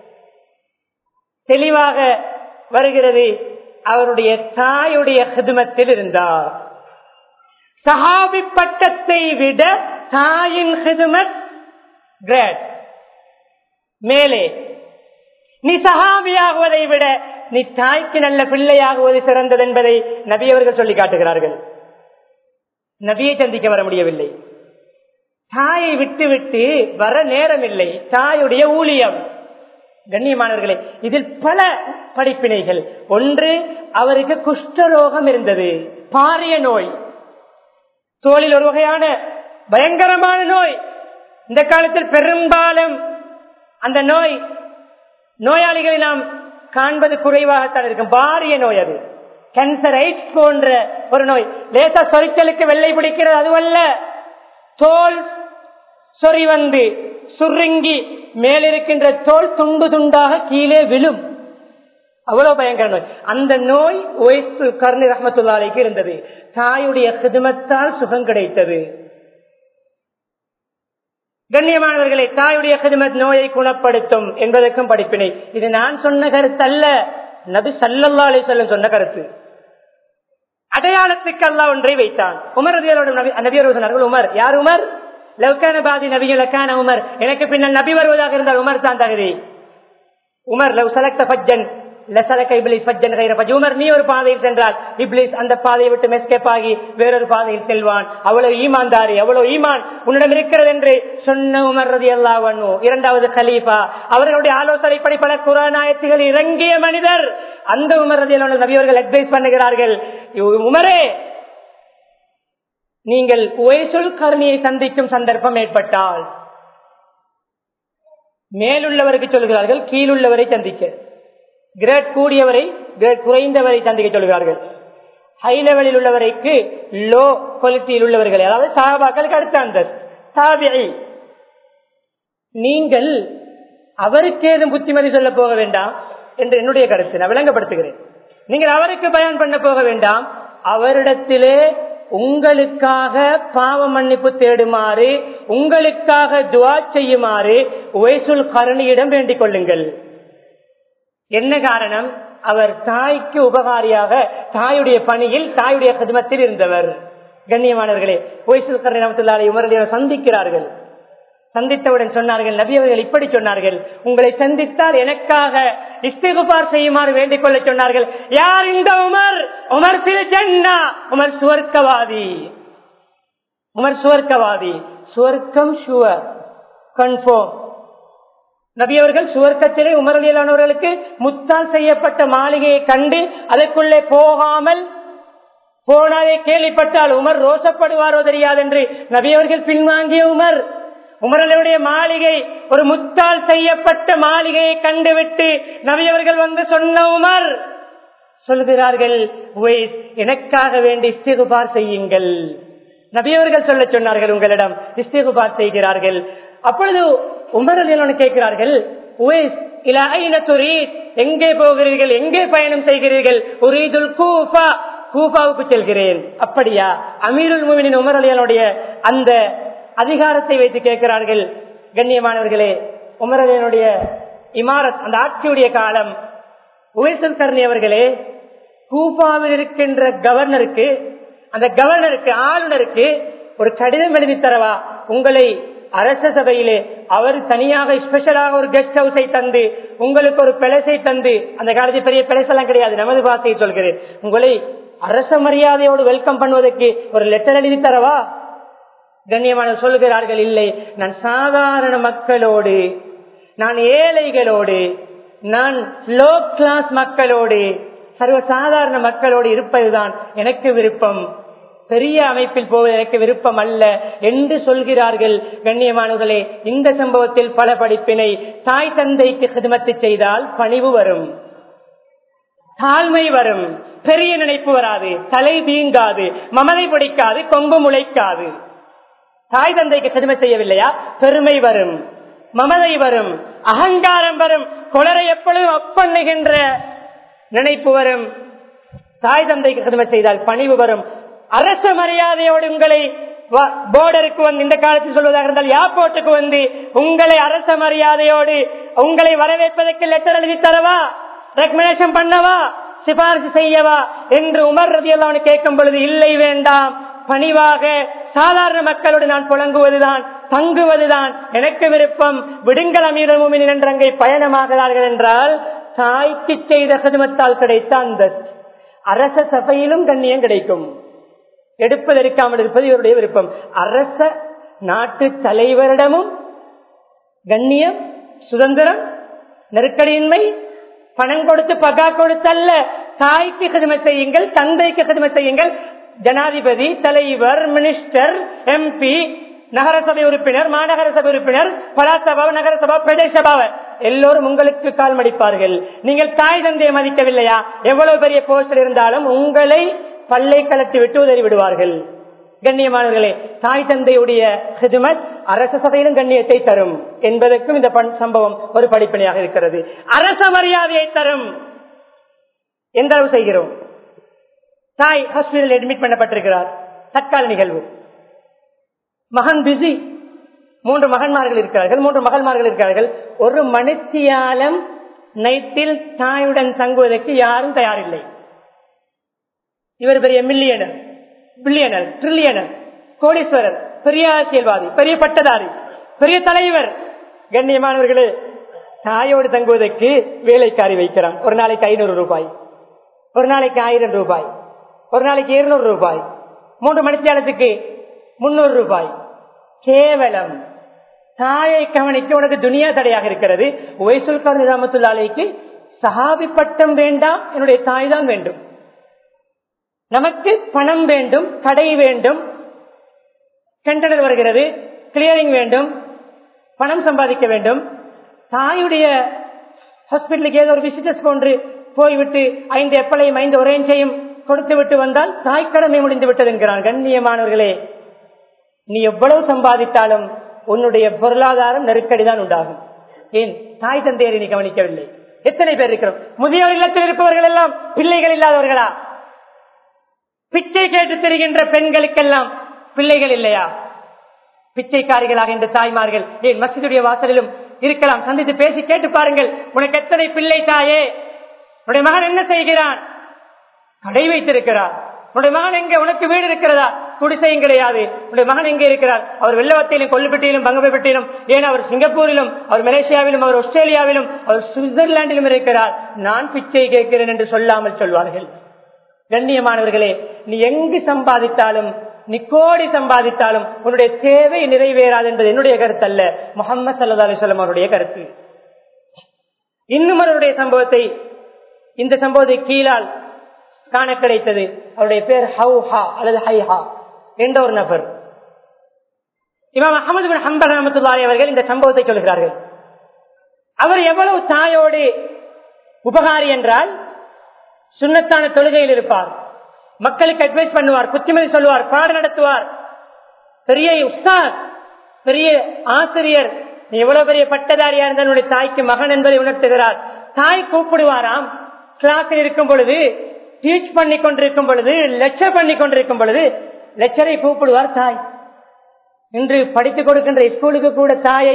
தெளிவாக வருகிறது அவருடைய தாயுடைய ஹிதுமத்தில் இருந்தார் சஹாபி பட்டத்தை விட தாயின் ஹிதுமத் கிரேட் மேலே நீ சஹாபியாகுவதை விட நீ தாய்க்கு நல்ல பிள்ளையாகுவது சிறந்தது என்பதை நபியவர்கள் சொல்லி காட்டுகிறார்கள் நபியை சந்திக்க வர முடியவில்லை தாயை விட்டு விட்டு வர நேரம் இல்லை தாயுடைய ஊழியம் கண்ணியமானவர்களே இதில் பல படிப்பினைகள் ஒன்று அவருக்கு குஷ்டரோகம் இருந்தது பாரிய நோய் தோளில் ஒரு வகையான பயங்கரமான நோய் இந்த காலத்தில் பெரும்பாலும் அந்த நோய் நோயாளிகளை நாம் காண்பது குறைவாகத்தான் இருக்கும் பாரிய நோய் அது கேன்சர் எய்ட்ஸ் போன்ற ஒரு நோய் லேசா சொரிச்சலுக்கு வெள்ளை பிடிக்கிறது அதுவல்ல தோல் சொறி வந்து சுருங்கி மேலிருக்கின்ற தோல் துண்டு துண்டாக கீழே விழும் அவ்வளவு பயங்கர நோய் அந்த நோய் ஒய்சு கர்ணி ரஹமத்துல்லாலைக்கு இருந்தது தாயுடைய கிதுமத்தால் சுகம் கிடைத்தது கண்ணியமானவர்களை தாயுடைய கிதுமத் நோயை குணப்படுத்தும் என்பதற்கும் படிப்பினை இது நான் சொன்ன கருத்து அல்ல நபி சல்லல்லா அலி சொல்லம் சொன்ன கருத்து அடையாளத்துக்கு அல்லா ஒன்றை வைத்தான் உமர் நபியர் சொன்னார்கள் உமர் யார் உமர் லவ்கான பாதி நபிகளக்கான உமர் எனக்கு பின்னால் நபி வருவதாக இருந்தால் உமர் தான் தகுதி உமர் லவ் சலக்த பஜ்ஜன் உமர் நீ ஒரு பாதையில் சென்றால் இப்ளிஸ் அந்த பாதையை விட்டு மெஸ்கேப் ஆகி வேறொரு பாதையில் செல்வான் அவ்வளவு ஈமான்தாரி அவ்வளவு ஈமான் உன்னிடம் இருக்கிறது என்று சொன்ன உமர் ரதி அல்லா இரண்டாவது கலீஃபா அவர்களுடைய ஆலோசனைப்படி பல குரானாயத்துகள் இறங்கிய மனிதர் அந்த உமர் ரதி நபியவர்கள் அட்வைஸ் பண்ணுகிறார்கள் உமரே நீங்கள் ஒய்சொல் கருணியை சந்திக்கும் சந்தர்ப்பம் ஏற்பட்டால் மேலுள்ளவருக்கு சொல்கிறார்கள் கீழுள்ளவரை சந்திக்க கிரேட் கூடியவரை கிரேட் குறைந்தவரை சந்திக்க சொல்கிறார்கள் ஹை லெவலில் உள்ளவரைக்கு லோ குவாலிட்டியில் உள்ளவர்கள் அதாவது சாபாக்களுக்கு அடுத்த அந்த சாபியை நீங்கள் அவருக்கு ஏதும் புத்திமதி சொல்ல போக வேண்டாம் என்று என்னுடைய கருத்து நான் விளங்கப்படுத்துகிறேன் நீங்கள் அவருக்கு பயன் பண்ண போக வேண்டாம் அவரிடத்திலே உங்களுக்காக பாவ மன்னிப்பு தேடுமாறு உங்களுக்காக துவா செய்யுமாறு ஒய்சுல் கருணியிடம் வேண்டிக் கொள்ளுங்கள் என்ன காரணம் அவர் தாய்க்கு உபகாரியாக தாயுடைய பணியில் தாயுடைய கதிமத்தில் இருந்தவர் கண்ணியமானவர்களே ஒய்சுல் கருணை நமத்துள்ளாரை உமரடியாக சந்திக்கிறார்கள் சந்தித்தவுடன் சொன்னார்கள் நபி அவர்கள் இப்படி சொன்னார்கள் உங்களை சந்தித்தால் எனக்காக இஸ்திகுபார் செய்யுமாறு வேண்டிக் கொள்ள சொன்னார்கள் யார் இந்த உமர் உமர் சிறு ஜன்னா உமர் சுவர்க்கவாதி உமர் சுவர்க்கவாதி சுவர்க்கம் ஷுவர் கன்ஃபார்ம் நபி அவர்கள் சுவர்க்கத்திலே உமரலியலானவர்களுக்கு முத்தால் செய்யப்பட்ட மாளிகையை கண்டு அதற்குள்ளே போகாமல் போனாலே கேள்விப்பட்டால் உமர் ரோசப்படுவாரோ தெரியாது என்று நபி அவர்கள் பின்வாங்கிய உமர் உமரலுடைய மாளிகை ஒரு முத்தால் செய்யப்பட்ட மாளிகையை கண்டுவிட்டு நபி அவர்கள் வந்து சொன்ன உமர் சொல்கிறார்கள் "உவைஸ், எனக்காக வேண்டி இஸ்திகுபார் செய்யுங்கள் நபியவர்கள் சொல்ல சொன்னார்கள் உங்களிடம் இஸ்திகுபார் செய்கிறார்கள் அப்பொழுது உமரல் கேட்கிறார்கள் "உவைஸ், இலா ஐன துரீத்? எங்கே போகிறீர்கள் எங்கே பயணம் செய்கிறீர்கள் உரீதுல் கூஃபா கூஃபாவுக்கு செல்கிறேன் அப்படியா அமீருல் முமினின் உமர் அலியனுடைய அந்த அதிகாரத்தை வைத்து கேட்கிறார்கள் கண்ணியமானவர்களே உமர் அலியனுடைய இமாரத் அந்த ஆட்சியுடைய காலம் உவேசல் கர்ணி அவர்களே கூஃபாவில் இருக்கின்ற கவர்னருக்கு அந்த கவர்னருக்கு ஆளுநருக்கு ஒரு கடிதம் எழுதி தரவா உங்களை அரச சபையிலே அவர் தனியாக ஸ்பெஷலாக ஒரு கெஸ்ட் ஹவுஸை தந்து உங்களுக்கு ஒரு பிளஸை தந்து அந்த காலத்தில் பெரிய பிளஸ் எல்லாம் கிடையாது நமது பாஷையை சொல்கிறேன் உங்களை அரச மரியாதையோடு வெல்கம் பண்ணுவதற்கு ஒரு லெட்டர் எழுதி தரவா கண்ணியமான சொல்கிறார்கள் இல்லை நான் சாதாரண மக்களோடு நான் ஏழைகளோடு நான் லோ கிளாஸ் மக்களோடு சர்வ சாதாரண மக்களோடு இருப்பதுதான் எனக்கு விருப்பம் பெரிய அமைப்பில் போவது எனக்கு விருப்பம் அல்ல என்று சொல்கிறார்கள் கண்ணியமானவர்களே இந்த சம்பவத்தில் பல படிப்பினை தாய் தந்தைக்கு ஹிதமத்து செய்தால் பணிவு வரும் தாழ்மை வரும் பெரிய நினைப்பு வராது தலை தீங்காது மமதை பிடிக்காது கொம்பு முளைக்காது தாய் தந்தைக்கு சிறுமை செய்யவில்லையா பெருமை வரும் மமதை வரும் அகங்காரம் வரும் கொளரை எப்பொழுதும் ஒப்பண்ணுகின்ற நினைப்பு வரும் தாய் தந்தைக்கு சிறுமை செய்தால் பணிவு வரும் அரச மரியாதையோடு உங்களை போர்டருக்கு வந்து இந்த காலத்தில் சொல்வதாக இருந்தால் ஏர்போர்ட்டுக்கு வந்து உங்களை அரச மரியாதையோடு உங்களை வரவேற்பதற்கு லெட்டர் எழுதி தரவா ரெக்கமெண்டேஷன் பண்ணவா சிபாரிசு செய்யவா என்று உமர் ரதி எல்லாம் கேட்கும் பொழுது இல்லை வேண்டாம் பணிவாக சாதாரண மக்களோடு நான் புழங்குவதுதான் தங்குவதுதான் எனக்கு விருப்பம் விடுங்கள் அமீரமுமின் என்று அங்கே பயணமாகிறார்கள் என்றால் தாய்க்கு செய்த சதுமத்தால் கிடைத்த அந்த அரச சபையிலும் கண்ணியம் கிடைக்கும் எடுப்பது எடுக்காமல் இருப்பது இவருடைய விருப்பம் அரச நாட்டு தலைவரிடமும் கண்ணியம் சுதந்திரம் நெருக்கடியின்மை பணம் கொடுத்து பகா கொடுத்தல்ல தாய்க்கு கதுமை செய்யுங்கள் தந்தைக்கு கதுமை செய்யுங்கள் ஜனாதிபதி தலைவர் மினிஸ்டர் எம்பி நகரசபை உறுப்பினர் மாநகர சபை உறுப்பினர் பலாசபா நகரசபா பிரதேசபா எல்லோரும் உங்களுக்கு கால் மடிப்பார்கள் நீங்கள் தாய் தந்தையை மதிக்கவில்லையா எவ்வளவு பெரிய போஸ்டர் இருந்தாலும் உங்களை பல்லை கலட்டி விட்டு உதறி விடுவார்கள் கண்ணியமானவர்களே தாய் தந்தையுடைய ஹிதுமத் அரச சபையிலும் கண்ணியத்தை தரும் என்பதற்கும் இந்த சம்பவம் ஒரு படிப்பனையாக இருக்கிறது அரச மரியாதையை தரும் எந்த அளவு செய்கிறோம் தாய் ஹாஸ்பிட்டல் அட்மிட் பண்ணப்பட்டிருக்கிறார் தற்கால நிகழ்வு மகன் பிஸி மூன்று மகன்மார்கள் இருக்கிறார்கள் மூன்று மகன்மார்கள் இருக்கிறார்கள் ஒரு மணித்தியாலம் நைட்டில் தாயுடன் தங்குவதற்கு யாரும் தயாரில்லை இவர் பெரிய மில்லியனர் பில்லியனர் ட்ரில்லியனர் கோடீஸ்வரர் பெரிய அரசியல்வாதி பெரிய பட்டதாரி பெரிய தலைவர் கண்ணியமானவர்களே தாயோடு தங்குவதற்கு வேலைக்காரி வைக்கிறான் ஒரு நாளைக்கு ஐநூறு ரூபாய் ஒரு நாளைக்கு ஆயிரம் ரூபாய் ஒரு நாளைக்கு இருநூறு ரூபாய் மூன்று மணித்தியாலத்துக்கு முன்னூறு ரூபாய் கேவலம் தாயை கவனிக்க உனக்கு துனியா தடையாக இருக்கிறது ஒய்சுல்கார் நிராமத்துள்ளாலைக்கு சஹாபி பட்டம் வேண்டாம் என்னுடைய தாய் தான் வேண்டும் நமக்கு பணம் வேண்டும் கடை வேண்டும் டெண்டர் வருகிறது கிளியரிங் வேண்டும் பணம் சம்பாதிக்க வேண்டும் தாயுடைய ஹாஸ்பிட்டலுக்கு ஏதோ ஒரு விசிட்டர்ஸ் போன்று போய்விட்டு ஐந்து எப்பளையும் ஐந்து ஒரேஞ்சையும் கொடுத்து விட்டு வந்தால் தாய் கடமை முடிந்து விட்டது என்கிறான் கண்ணியமானவர்களே நீ எவ்வளவு சம்பாதித்தாலும் உன்னுடைய பொருளாதாரம் நெருக்கடி தான் உண்டாகும் ஏன் தாய் தந்தையரை நீ கவனிக்கவில்லை எத்தனை பேர் இருக்கிறோம் முதியோர் இல்லத்தில் இருப்பவர்கள் எல்லாம் பிள்ளைகள் இல்லாதவர்களா பிச்சை கேட்டு தெரிகின்ற பெண்களுக்கெல்லாம் பிள்ளைகள் இல்லையா பிச்சைக்காரிகளாக இந்த தாய்மார்கள் ஏன் மசிதுடைய வாசலிலும் இருக்கலாம் சந்தித்து பேசி கேட்டு பாருங்கள் உனக்கு எத்தனை பிள்ளை தாயே உன்னுடைய மகன் என்ன செய்கிறான் கடை வைத்திருக்கிறார் உன்னுடைய மகன் எங்க உனக்கு வீடு இருக்கிறதா குடிசையும் கிடையாது உன்னுடைய மகன் எங்கே இருக்கிறார் அவர் வெள்ளவத்தையிலும் கொல்லுப்பட்டியிலும் பங்கப்பட்டியிலும் ஏன் அவர் சிங்கப்பூரிலும் அவர் மலேசியாவிலும் அவர் ஆஸ்திரேலியாவிலும் அவர் சுவிட்சர்லாந்திலும் இருக்கிறார் நான் பிச்சை கேட்கிறேன் என்று சொல்லாமல் சொல்வார்கள் கண்ணியமானவர்களே நீ எங்கு சம்பாதித்தாலும் நீ கோடி சம்பாதித்தாலும் உன்னுடைய தேவை நிறைவேறாது என்பது என்னுடைய கருத்து அல்ல முகமது சல்லா அலிஸ்லாம் அவருடைய கருத்து இன்னும் அவருடைய சம்பவத்தை இந்த சம்பவத்தை கீழால் காண கிடைத்தது அவருடைய பேர் ஹவுஹா அல்லது ஹைஹா என்ற ஒரு நபர் இமாம் அகமது பின் ஹம்பல் ரஹமத்துல்லாஹி அவர்கள் இந்த சம்பவத்தை சொல்கிறார்கள் அவர் எவ்வளவு தாயோடு உபகாரி என்றால் சுண்ணத்தான தொழுகையில் இருப்பார் மக்களுக்கு அட்வைஸ் பண்ணுவார் புத்திமதி சொல்லுவார் பாடம் நடத்துவார் பெரிய உஸ்தாத் பெரிய ஆசிரியர் நீ எவ்வளவு பெரிய பட்டதாரியா இருந்தால் உன்னுடைய தாய்க்கு மகன் என்பதை உணர்த்துகிறார் தாய் கூப்பிடுவாராம் கிளாஸில் இருக்கும் பொழுது டீச் பண்ணி கொண்டிருக்கும் பொழுது லெக்சர் பண்ணி கொண்டிருக்கும் பொழுது லெக்சரை கூப்பிடுவார் தாய் இன்று படித்துக் கொடுக்கின்ற ஸ்கூலுக்கு கூட தாயை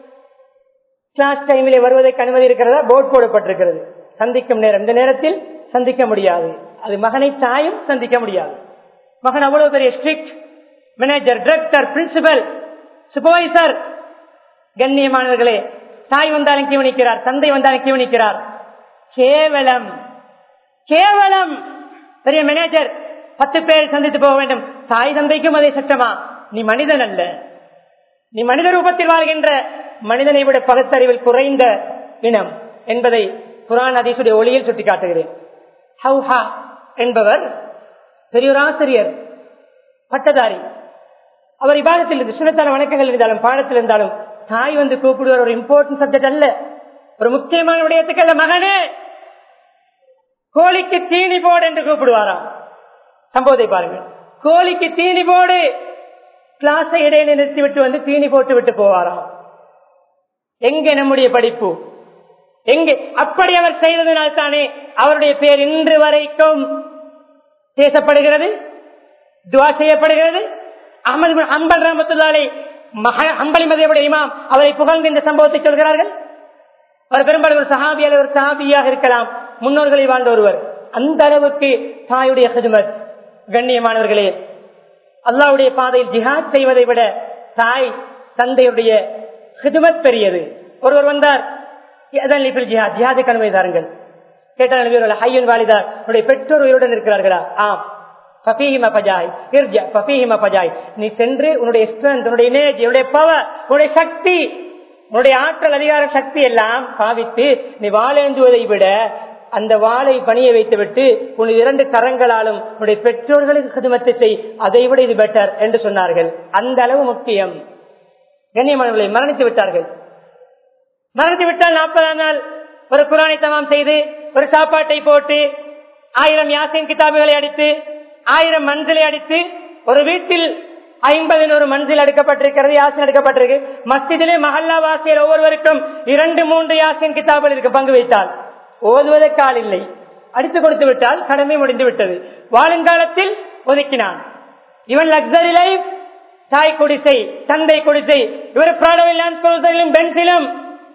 கிளாஸ் டைமிலே வருவதற்கு அனுமதி இருக்கிறதா போர்டு போடப்பட்டிருக்கிறது சந்திக்கும் நேரம் இந்த நேரத்தில் சந்திக்க முடியாது அது மகனை தாயும் சந்திக்க முடியாது மகன் அவ்வளவு பெரிய strict manager director principal supervisor கண்ணியமானவர்களே தாய் வந்தாலும் கீவனிக்கிறார் தந்தை வந்தாலும் கீவனிக்கிறார் கேவலம் கேவலம் பெரிய மேனேஜர் பத்து பேர் சந்தித்து போக வேண்டும் தாய் தந்தைக்கும் அதே சட்டமா நீ மனிதன் அல்ல நீ மனித ரூபத்தில் வாழ்கின்ற மனிதனை விட பகுத்தறிவில் குறைந்த இனம் என்பதை குரான் அதிசுடைய ஒளியில் சுட்டிக்காட்டுகிறேன் ஹவுஹா என்பவர் பெரியோர் ஆசிரியர் பட்டதாரி அவர் இபாதத்தில் இருந்து சுனத்தான வணக்கங்கள் இருந்தாலும் பாடத்தில் இருந்தாலும் தாய் வந்து கூப்பிடுவார் ஒரு இம்பார்ட்டன்ட் சப்ஜெக்ட் அல்ல ஒரு முக்கியமான விடயத்துக்கு அல்ல மகனே கோழிக்கு தீனி போடு என்று கூப்பிடுவாராம் சம்பவத்தை பாருங்க கோழிக்கு தீனி போடு கிளாஸை இடையில நிறுத்தி விட்டு வந்து தீனி போட்டு விட்டு போவாராம் எங்க நம்முடைய படிப்பு எங்கே அப்படி அவர் செய்ததனால் தானே அவருடைய பேர் இன்று வரைக்கும் பேசப்படுகிறது துவா செய்யப்படுகிறது அகமது அம்பல் ரஹமத்துல்லாலை அம்பலி மதையுடைய இமாம் அவரை புகழ்ந்து இந்த சம்பவத்தை சொல்கிறார்கள் அவர் பெரும்பாலும் ஒரு சஹாபி அல்லது ஒரு சஹாபியாக இருக்கலாம் முன்னோர்களை வாழ்ந்த ஒருவர் அந்த அளவுக்கு தாயுடைய ஹிதுமத் கண்ணியமானவர்களே அல்லாவுடைய பாதையில் ஜிஹாத் செய்வதை விட தாய் தந்தையுடைய ஹிதுமத் பெரியது ஒருவர் வந்தார் ஜிஹாத் ஜிஹாதுக்கு அனுமதி தாருங்கள் கேட்டால் ஹையன் வாலிதார் உடைய பெற்றோர் உயிருடன் இருக்கிறார்களா ஆம் நீ சென்று உன்னுடைய ஸ்ட்ரென்த் உன்னுடைய எனர்ஜி உன்னுடைய பவர் உன்னுடைய சக்தி உன்னுடைய ஆற்றல் அதிகார சக்தி எல்லாம் பாவித்து நீ வாழேந்துவதை விட அந்த வாளை பணிய வைத்து விட்டு உன் இரண்டு கரங்களாலும் உன்னுடைய பெற்றோர்களுக்கு கதுமத்தை செய் அதை விட இது பெட்டர் என்று சொன்னார்கள் அந்த அளவு முக்கியம் கண்ணியமானவர்களை மரணித்து விட்டார்கள் மரணித்து விட்டால் நாற்பதாம் நாள் ஒரு குரானை தமாம் செய்து ஒரு சாப்பாட்டை போட்டு ஆயிரம் யாசின் கிதாபுகளை அடித்து ஆயிரம் மஞ்சளை அடித்து ஒரு வீட்டில் ஐம்பது நூறு மஞ்சள் அடுக்கப்பட்டிருக்கிறது யாசின் அடுக்கப்பட்டிருக்கு மஸ்ஜிதிலே மஹல்லா வாசியர் ஒவ்வொருவருக்கும் இரண்டு மூன்று யாசின் கிதாபுகள் இருக்கு பங்கு வைத்தால் ஓதுவதற்கு ஆள் இல்லை அடித்து கொடுத்து விட்டால் கடமை முடிந்து விட்டது வாழுங்காலத்தில் ஒதுக்கினான் இவன் லக்ஸரி லைஃப் தாய் குடிசை தந்தை குடிசை இவர் பிராடவிலும் பென்சிலும்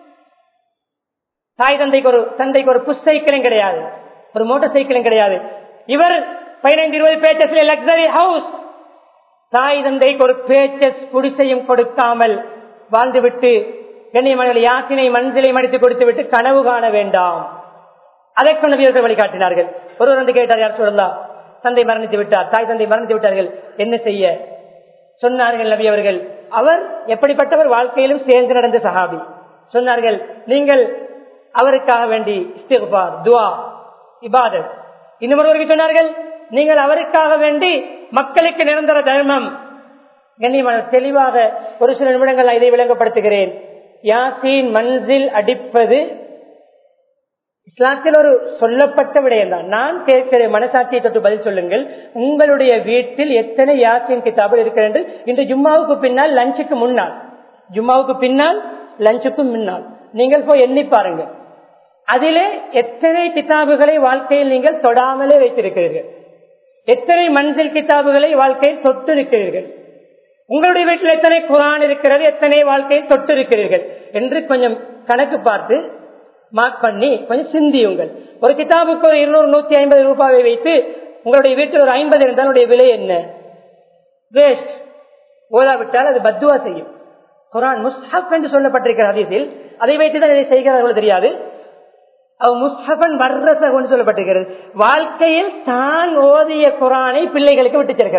தாய் தந்தைக்கு ஒரு தந்தைக்கு ஒரு புஷ் சைக்கிளும் கிடையாது ஒரு மோட்டார் சைக்கிளும் கிடையாது இவர் பதினைந்து இருபது பேச்சஸ்ல லக்ஸரி ஹவுஸ் தாய் தந்தைக்கு ஒரு பேச்சஸ் குடிசையும் கொடுக்காமல் வாழ்ந்துவிட்டு கண்ணியமான யாத்தினை மஞ்சளை மடித்து கொடுத்து விட்டு கனவு காண வேண்டாம் அதற்கு நபியர்கள் வழிகாட்டினார்கள் ஒருவர் வந்து கேட்டார் யார் சொல்லலாம் தந்தை மரணித்து விட்டார் தாய் தந்தை மரணித்து விட்டார்கள் என்ன செய்ய சொன்னார்கள் நபி அவர்கள் அவர் எப்படிப்பட்டவர் வாழ்க்கையிலும் சேர்ந்து நடந்த சஹாபி சொன்னார்கள் நீங்கள் அவருக்காக வேண்டி இஸ்திகுபார் துவா இபாதத் இன்னும் ஒருவருக்கு சொன்னார்கள் நீங்கள் அவருக்காக வேண்டி மக்களுக்கு நிரந்தர தர்மம் கண்ணியமான தெளிவாக ஒரு சில நிமிடங்கள் இதை விளங்கப்படுத்துகிறேன் யாசின் மன்சில் அடிப்பது இஸ்லாத்தில் ஒரு சொல்லப்பட்ட விடயம் தான் நான் கேட்கிறேன் மனசாட்சியை தொட்டு பதில் சொல்லுங்கள் உங்களுடைய வீட்டில் எத்தனை யாசின் கிதாபுகள் இருக்கிறது இன்று ஜும்மாவுக்கு பின்னால் லஞ்சுக்கு முன்னால் ஜும்மாவுக்கு பின்னால் லஞ்சுக்கு முன்னால் நீங்கள் போய் எண்ணி பாருங்க அதிலே எத்தனை கிதாபுகளை வாழ்க்கையில் நீங்கள் தொடாமலே வைத்திருக்கிறீர்கள் எத்தனை மஞ்சள் கிதாபுகளை வாழ்க்கையில் தொட்டு இருக்கிறீர்கள் உங்களுடைய வீட்டில் எத்தனை குரான் இருக்கிறது எத்தனை வாழ்க்கையில் தொட்டு இருக்கிறீர்கள் என்று கொஞ்சம் கணக்கு பார்த்து மார்க் பண்ணி கொஞ்சம் சிந்தியுங்கள் ஒரு கிதாபுக்கு ஒரு இருநூறு நூத்தி ஐம்பது ரூபாயை வைத்து உங்களுடைய வீட்டில் ஒரு ஐம்பது இருந்தால் விலை என்ன வேஸ்ட் ஓதாவிட்டால் அது பத்துவா செய்யும் குரான் முஸ்ஹப் என்று சொல்லப்பட்டிருக்கிற அதிசயில் அதை வைத்துதான் இதை செய்கிறார்கள் தெரியாது அவ முஸ்ஹபன் வர்றச கொண்டு சொல்லப்பட்டிருக்கிறது வாழ்க்கையில் தான் ஓதிய குரானை பிள்ளைகளுக்கு விட்டு சேர்க்கிறார்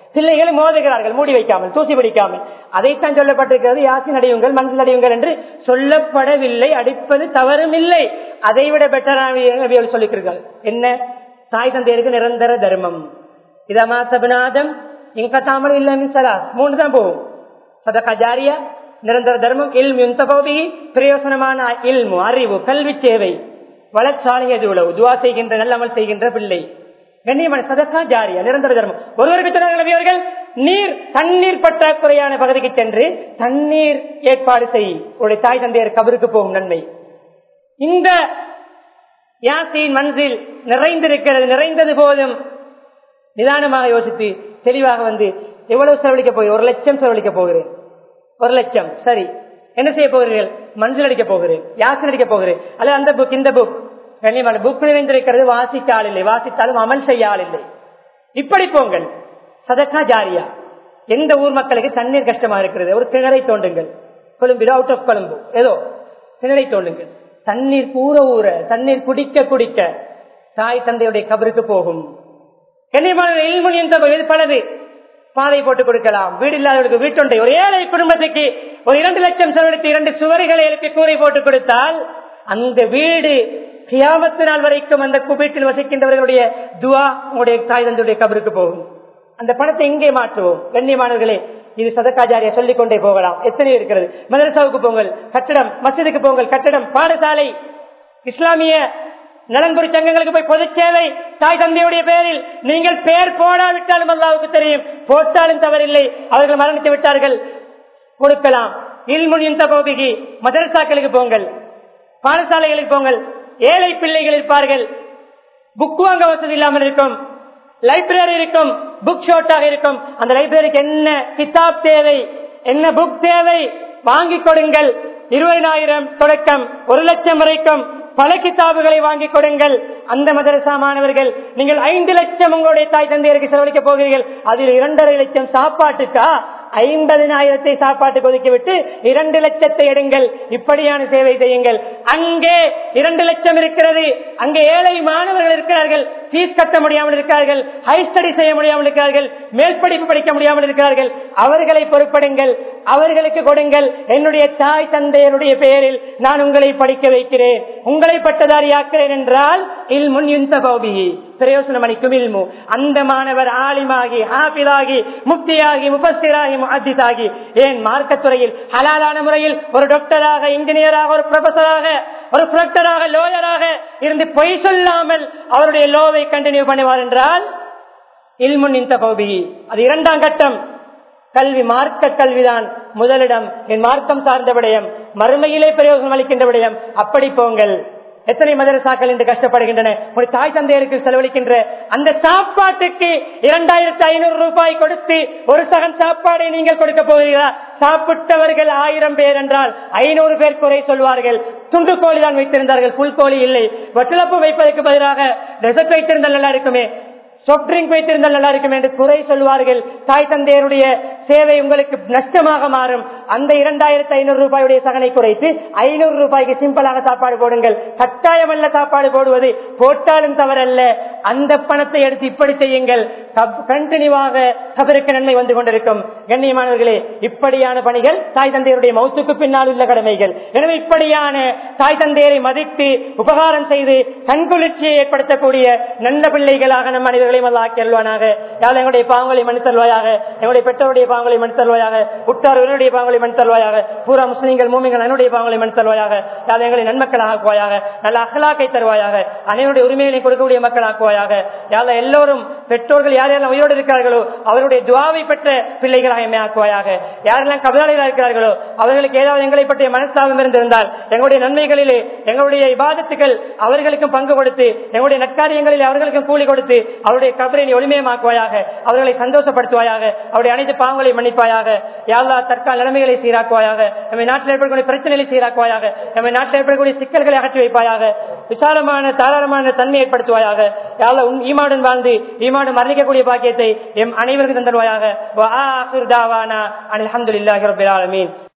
பிள்ளைகளை மோதுகிறார்கள் மூடி வைக்காமல் தூசி பிடிக்காமல் அதைத்தான் சொல்லப்பட்டிருக்கிறது யாசின் அடையுங்கள் மனசில் அடையுங்கள் என்று சொல்லப்படவில்லை அடிப்பது தவறும் இல்லை அதைவிட பெட்டரான சொல்லிக்கிறார்கள் என்ன தாய் தந்தையருக்கு நிரந்தர தர்மம் இதமா சபநாதம் இங்க தாமல் இல்ல மின்சலா மூணு தான் போகும் சதகா ஜாரியா நிரந்தர தர்மம் இல்மு யுந்தபோபி பிரயோசனமான இல்மு அறிவு கல்வி சேவை வளர்ச்சாலையது உழவு துவா செய்கின்ற நல்லமல் செய்கின்ற பிள்ளை கண்ணியமான சதக்கா ஜாரியா நிரந்தர தர்மம் ஒருவருக்கு சொன்னார்கள் நீர் தண்ணீர் பற்றாக்குறையான பகுதிக்கு சென்று தண்ணீர் ஏற்பாடு செய் உடைய தாய் தந்தையர் கபருக்கு போகும் நன்மை இந்த யாசின் மனசில் நிறைந்திருக்கிறது நிறைந்தது போதும் நிதானமாக யோசித்து தெளிவாக வந்து எவ்வளவு செலவழிக்க போகிறேன் ஒரு லட்சம் செலவழிக்க போகிறேன் ஒரு லட்சம் சரி என்ன செய்ய போகிறீர்கள் மஞ்சள் அடிக்க போகிறேன் யாசின் அடிக்க போகிறேன் அல்லது அந்த புக் இந்த புக் கண்ணியமான புக் நிறைந்திருக்கிறது வாசிக்க ஆள் இல்லை வாசித்தாலும் அமல் செய்ய ஆள் இல்லை இப்படி போங்கள் சதக்கா ஜாரியா எந்த ஊர் மக்களுக்கு தண்ணீர் கஷ்டமா இருக்கிறது ஒரு கிணறை தோண்டுங்கள் கொழும்பு அவுட் ஆஃப் கொழும்பு ஏதோ கிணறை தோண்டுங்கள் தண்ணீர் கூற ஊற தண்ணீர் குடிக்க குடிக்க தாய் தந்தையுடைய கபருக்கு போகும் கண்ணியமான பலது பாதை போட்டு கொடுக்கலாம் வீடு இல்லாதவர்களுக்கு வீட்டொன்றை ஒரு ஏழை குடும்பத்துக்கு ஒரு இரண்டு லட்சம் செலவழித்து இரண்டு சுவர்களை எழுப்பி கூரை போட்டு கொடுத்தால் அந்த வீடு கியாமத்து நாள் வரைக்கும் அந்த வீட்டில் வசிக்கின்றவர்களுடைய துவா உங்களுடைய தாய் தந்தையுடைய கபருக்கு போகும் அந்த பணத்தை இங்கே மாற்றுவோம் கண்ணியமானவர்களே இது சதக்காச்சாரியா சொல்லிக் கொண்டே போகலாம் எத்தனை இருக்கிறது மதரசாவுக்கு போங்கள் கட்டடம் மசிதுக்கு போங்கள் கட்டடம் பாடசாலை இஸ்லாமிய நலன்புரி சங்கங்களுக்கு போய் பொது சேவை தாய் தந்தையுடைய பெயரில் நீங்கள் பெயர் போடாவிட்டாலும் அல்லாவுக்கு தெரியும் போட்டாலும் தவறில்லை அவர்கள் மரணித்து விட்டார்கள் கொடுக்கலாம் இல்முனியும் தபோபிகி மதரசாக்களுக்கு போங்கள் பாடசாலைகளுக்கு போங்கள் ஏழை பிள்ளைகள் இருப்பார்கள் புக் வாங்க வசதி இல்லாமல் இருக்கும் லைப்ரரி இருக்கும் புக் ஷோட்டாக இருக்கும் அந்த லைப்ரரிக்கு என்ன கிதாப் தேவை என்ன புக் தேவை வாங்கி கொடுங்கள் இருபதாயிரம் தொடக்கம் ஒரு லட்சம் வரைக்கும் பல கிதாபுகளை வாங்கி கொடுங்கள் அந்த மதரசா மாணவர்கள் நீங்கள் ஐந்து லட்சம் உங்களுடைய தாய் தந்தையருக்கு செலவழிக்க போகிறீர்கள் அதில் இரண்டரை லட்சம் சாப்பாட்டுக்கா ஐம்பதினாயிரத்தை சாப்பாட்டுக்கு ஒதுக்கிவிட்டு இரண்டு லட்சத்தை எடுங்கள் இப்படியான சேவை செய்யுங்கள் அங்கே இரண்டு லட்சம் இருக்கிறது அங்கே ஏழை மாணவர்கள் இருக்கிறார்கள் பீஸ் கட்ட முடியாமல் இருக்கிறார்கள் ஹை ஸ்டடி செய்ய முடியாமல் இருக்கிறார்கள் மேல் படிப்பு படிக்க முடியாமல் இருக்கிறார்கள் அவர்களை பொறுப்படுங்கள் அவர்களுக்கு கொடுங்கள் என்னுடைய தாய் தந்தையருடைய பெயரில் நான் உங்களை படிக்க வைக்கிறேன் உங்களை பட்டதாரியாக்கிறேன் என்றால் இல் முன் யுந்த பிரயோசனம் அளிக்கும் இல்மு அந்த மாணவர் ஆலிமாகி ஹாபிலாகி முக்தியாகி முபஸ்திராகி முஹத்திஸாகி ஏன் மார்க்கத்துறையில் ஹலாலான முறையில் ஒரு டாக்டராக இன்ஜினியராக ஒரு ப்ரொஃபஸராக ஒரு புரக்டராக லோயராக இருந்து பொய் சொல்லாமல் அவருடைய லோவை கண்டினியூ பண்ணுவார் என்றால் இல்முன் இந்த பகுதி அது இரண்டாம் கட்டம் கல்வி மார்க்க கல்விதான் முதலிடம் என் மார்க்கம் சார்ந்த விடயம் மறுமையிலே பிரயோஜனம் அளிக்கின்ற விடயம் அப்படி போங்கள் எத்தனை மதரசாக்கள் என்று கஷ்டப்படுகின்றன ஒரு தாய் தந்தையருக்கு செலவழிக்கின்ற அந்த சாப்பாட்டுக்கு இரண்டாயிரத்தி ஐநூறு ரூபாய் கொடுத்து ஒரு சகன் சாப்பாடை நீங்கள் கொடுக்க போகிறீர்களா சாப்பிட்டவர்கள் ஆயிரம் பேர் என்றால் ஐநூறு பேர் குறை சொல்வார்கள் துண்டு கோழி தான் வைத்திருந்தார்கள் புல் கோழி இல்லை வட்டிலப்பு வைப்பதற்கு பதிலாக டெசர்ட் வைத்திருந்தால் நல்லா இருக்குமே சாஃப்ட் ட்ரிங்க் வைத்திருந்தால் நல்லா இருக்கும் என்று குறை சொல்வார்கள் தாய் தந்தையருடைய சேவை உங்களுக்கு நஷ்டமாக மாறும் அந்த இரண்டாயிரத்தி ஐநூறு ரூபாயுடைய சகனை குறைத்து ஐநூறு ரூபாய்க்கு சிம்பிளாக சாப்பாடு போடுங்கள் கட்டாயமல்ல சாப்பாடு போடுவது போட்டாலும் தவறல்ல அந்த பணத்தை எடுத்து இப்படி செய்யுங்கள் கண்டினியூவாக கபருக்கு நன்மை வந்து கொண்டிருக்கும் கண்ணியமானவர்களே இப்படியான பணிகள் தாய் தந்தையருடைய மௌத்துக்கு பின்னால் உள்ள கடமைகள் எனவே இப்படியான தாய் தந்தையரை மதித்து உபகாரம் செய்து கண்குளிர்ச்சியை ஏற்படுத்தக்கூடிய நல்ல பிள்ளைகளாக நம் மனிதர்களையும் அல்ல ஆக்கியல்வானாக யாழ் எங்களுடைய பாவங்களை மன்னித்தல்வாயாக எங்களுடைய பெற்றோருடைய பாவங்களை மன்னித்தல்வாயாக உற்றார் உன்னுடைய பாவங்களை மன்னித்தல்வாயாக பூரா முஸ்லீம்கள் மூமிகள் என்னுடைய பாவங்களை மன்னித்தல்வாயாக யாழ் எங்களை நன்மக்கள் ஆக்குவாயாக நல்ல அகலாக்கை தருவாயாக அனைவருடைய உரிமைகளை கொடுக்கக்கூடிய மக்கள் ஆக்குவாயாக யாழ் எல்லோரும் பெற்றோர்கள் யார் யாரெல்லாம் உயிரோடு இருக்கிறார்களோ அவருடைய துவாவை பெற்ற பிள்ளைகளாக எம்மை ஆக்குவாயாக யாரெல்லாம் கபலாளிகளாக இருக்கிறார்களோ அவர்களுக்கு ஏதாவது எங்களை பற்றிய மனஸ்தாபம் இருந்திருந்தால் எங்களுடைய நன்மைகளிலே எங்களுடைய இபாதத்துகள் அவர்களுக்கும் பங்கு கொடுத்து எங்களுடைய நற்காரியங்களில் அவர்களுக்கும் கூலி கொடுத்து அவருடைய கபரை நீ ஒளிமயமாக்குவாயாக அவர்களை சந்தோஷப்படுத்துவாயாக அவருடைய அனைத்து பாவங்களை மன்னிப்பாயாக யாழ்லா தற்கால நிலைமைகளை சீராக்குவாயாக நம்ம நாட்டில் ஏற்படக்கூடிய பிரச்சனைகளை சீராக்குவாயாக நம்ம நாட்டில் ஏற்படக்கூடிய சிக்கல்களை அகற்றி வைப்பாயாக விசாலமான தாராளமான தன்மை ஏற்படுத்துவாயாக யாழ்லா உன் ஈமாவுடன் வாழ்ந்து ஈமாவுடன் மரணிக்கக்கூடிய பாக்கியத்தை எம் அனைவருக்கும் தந்தருவாயாக அலமதுல்லாஹி ரபில் ஆலமீன்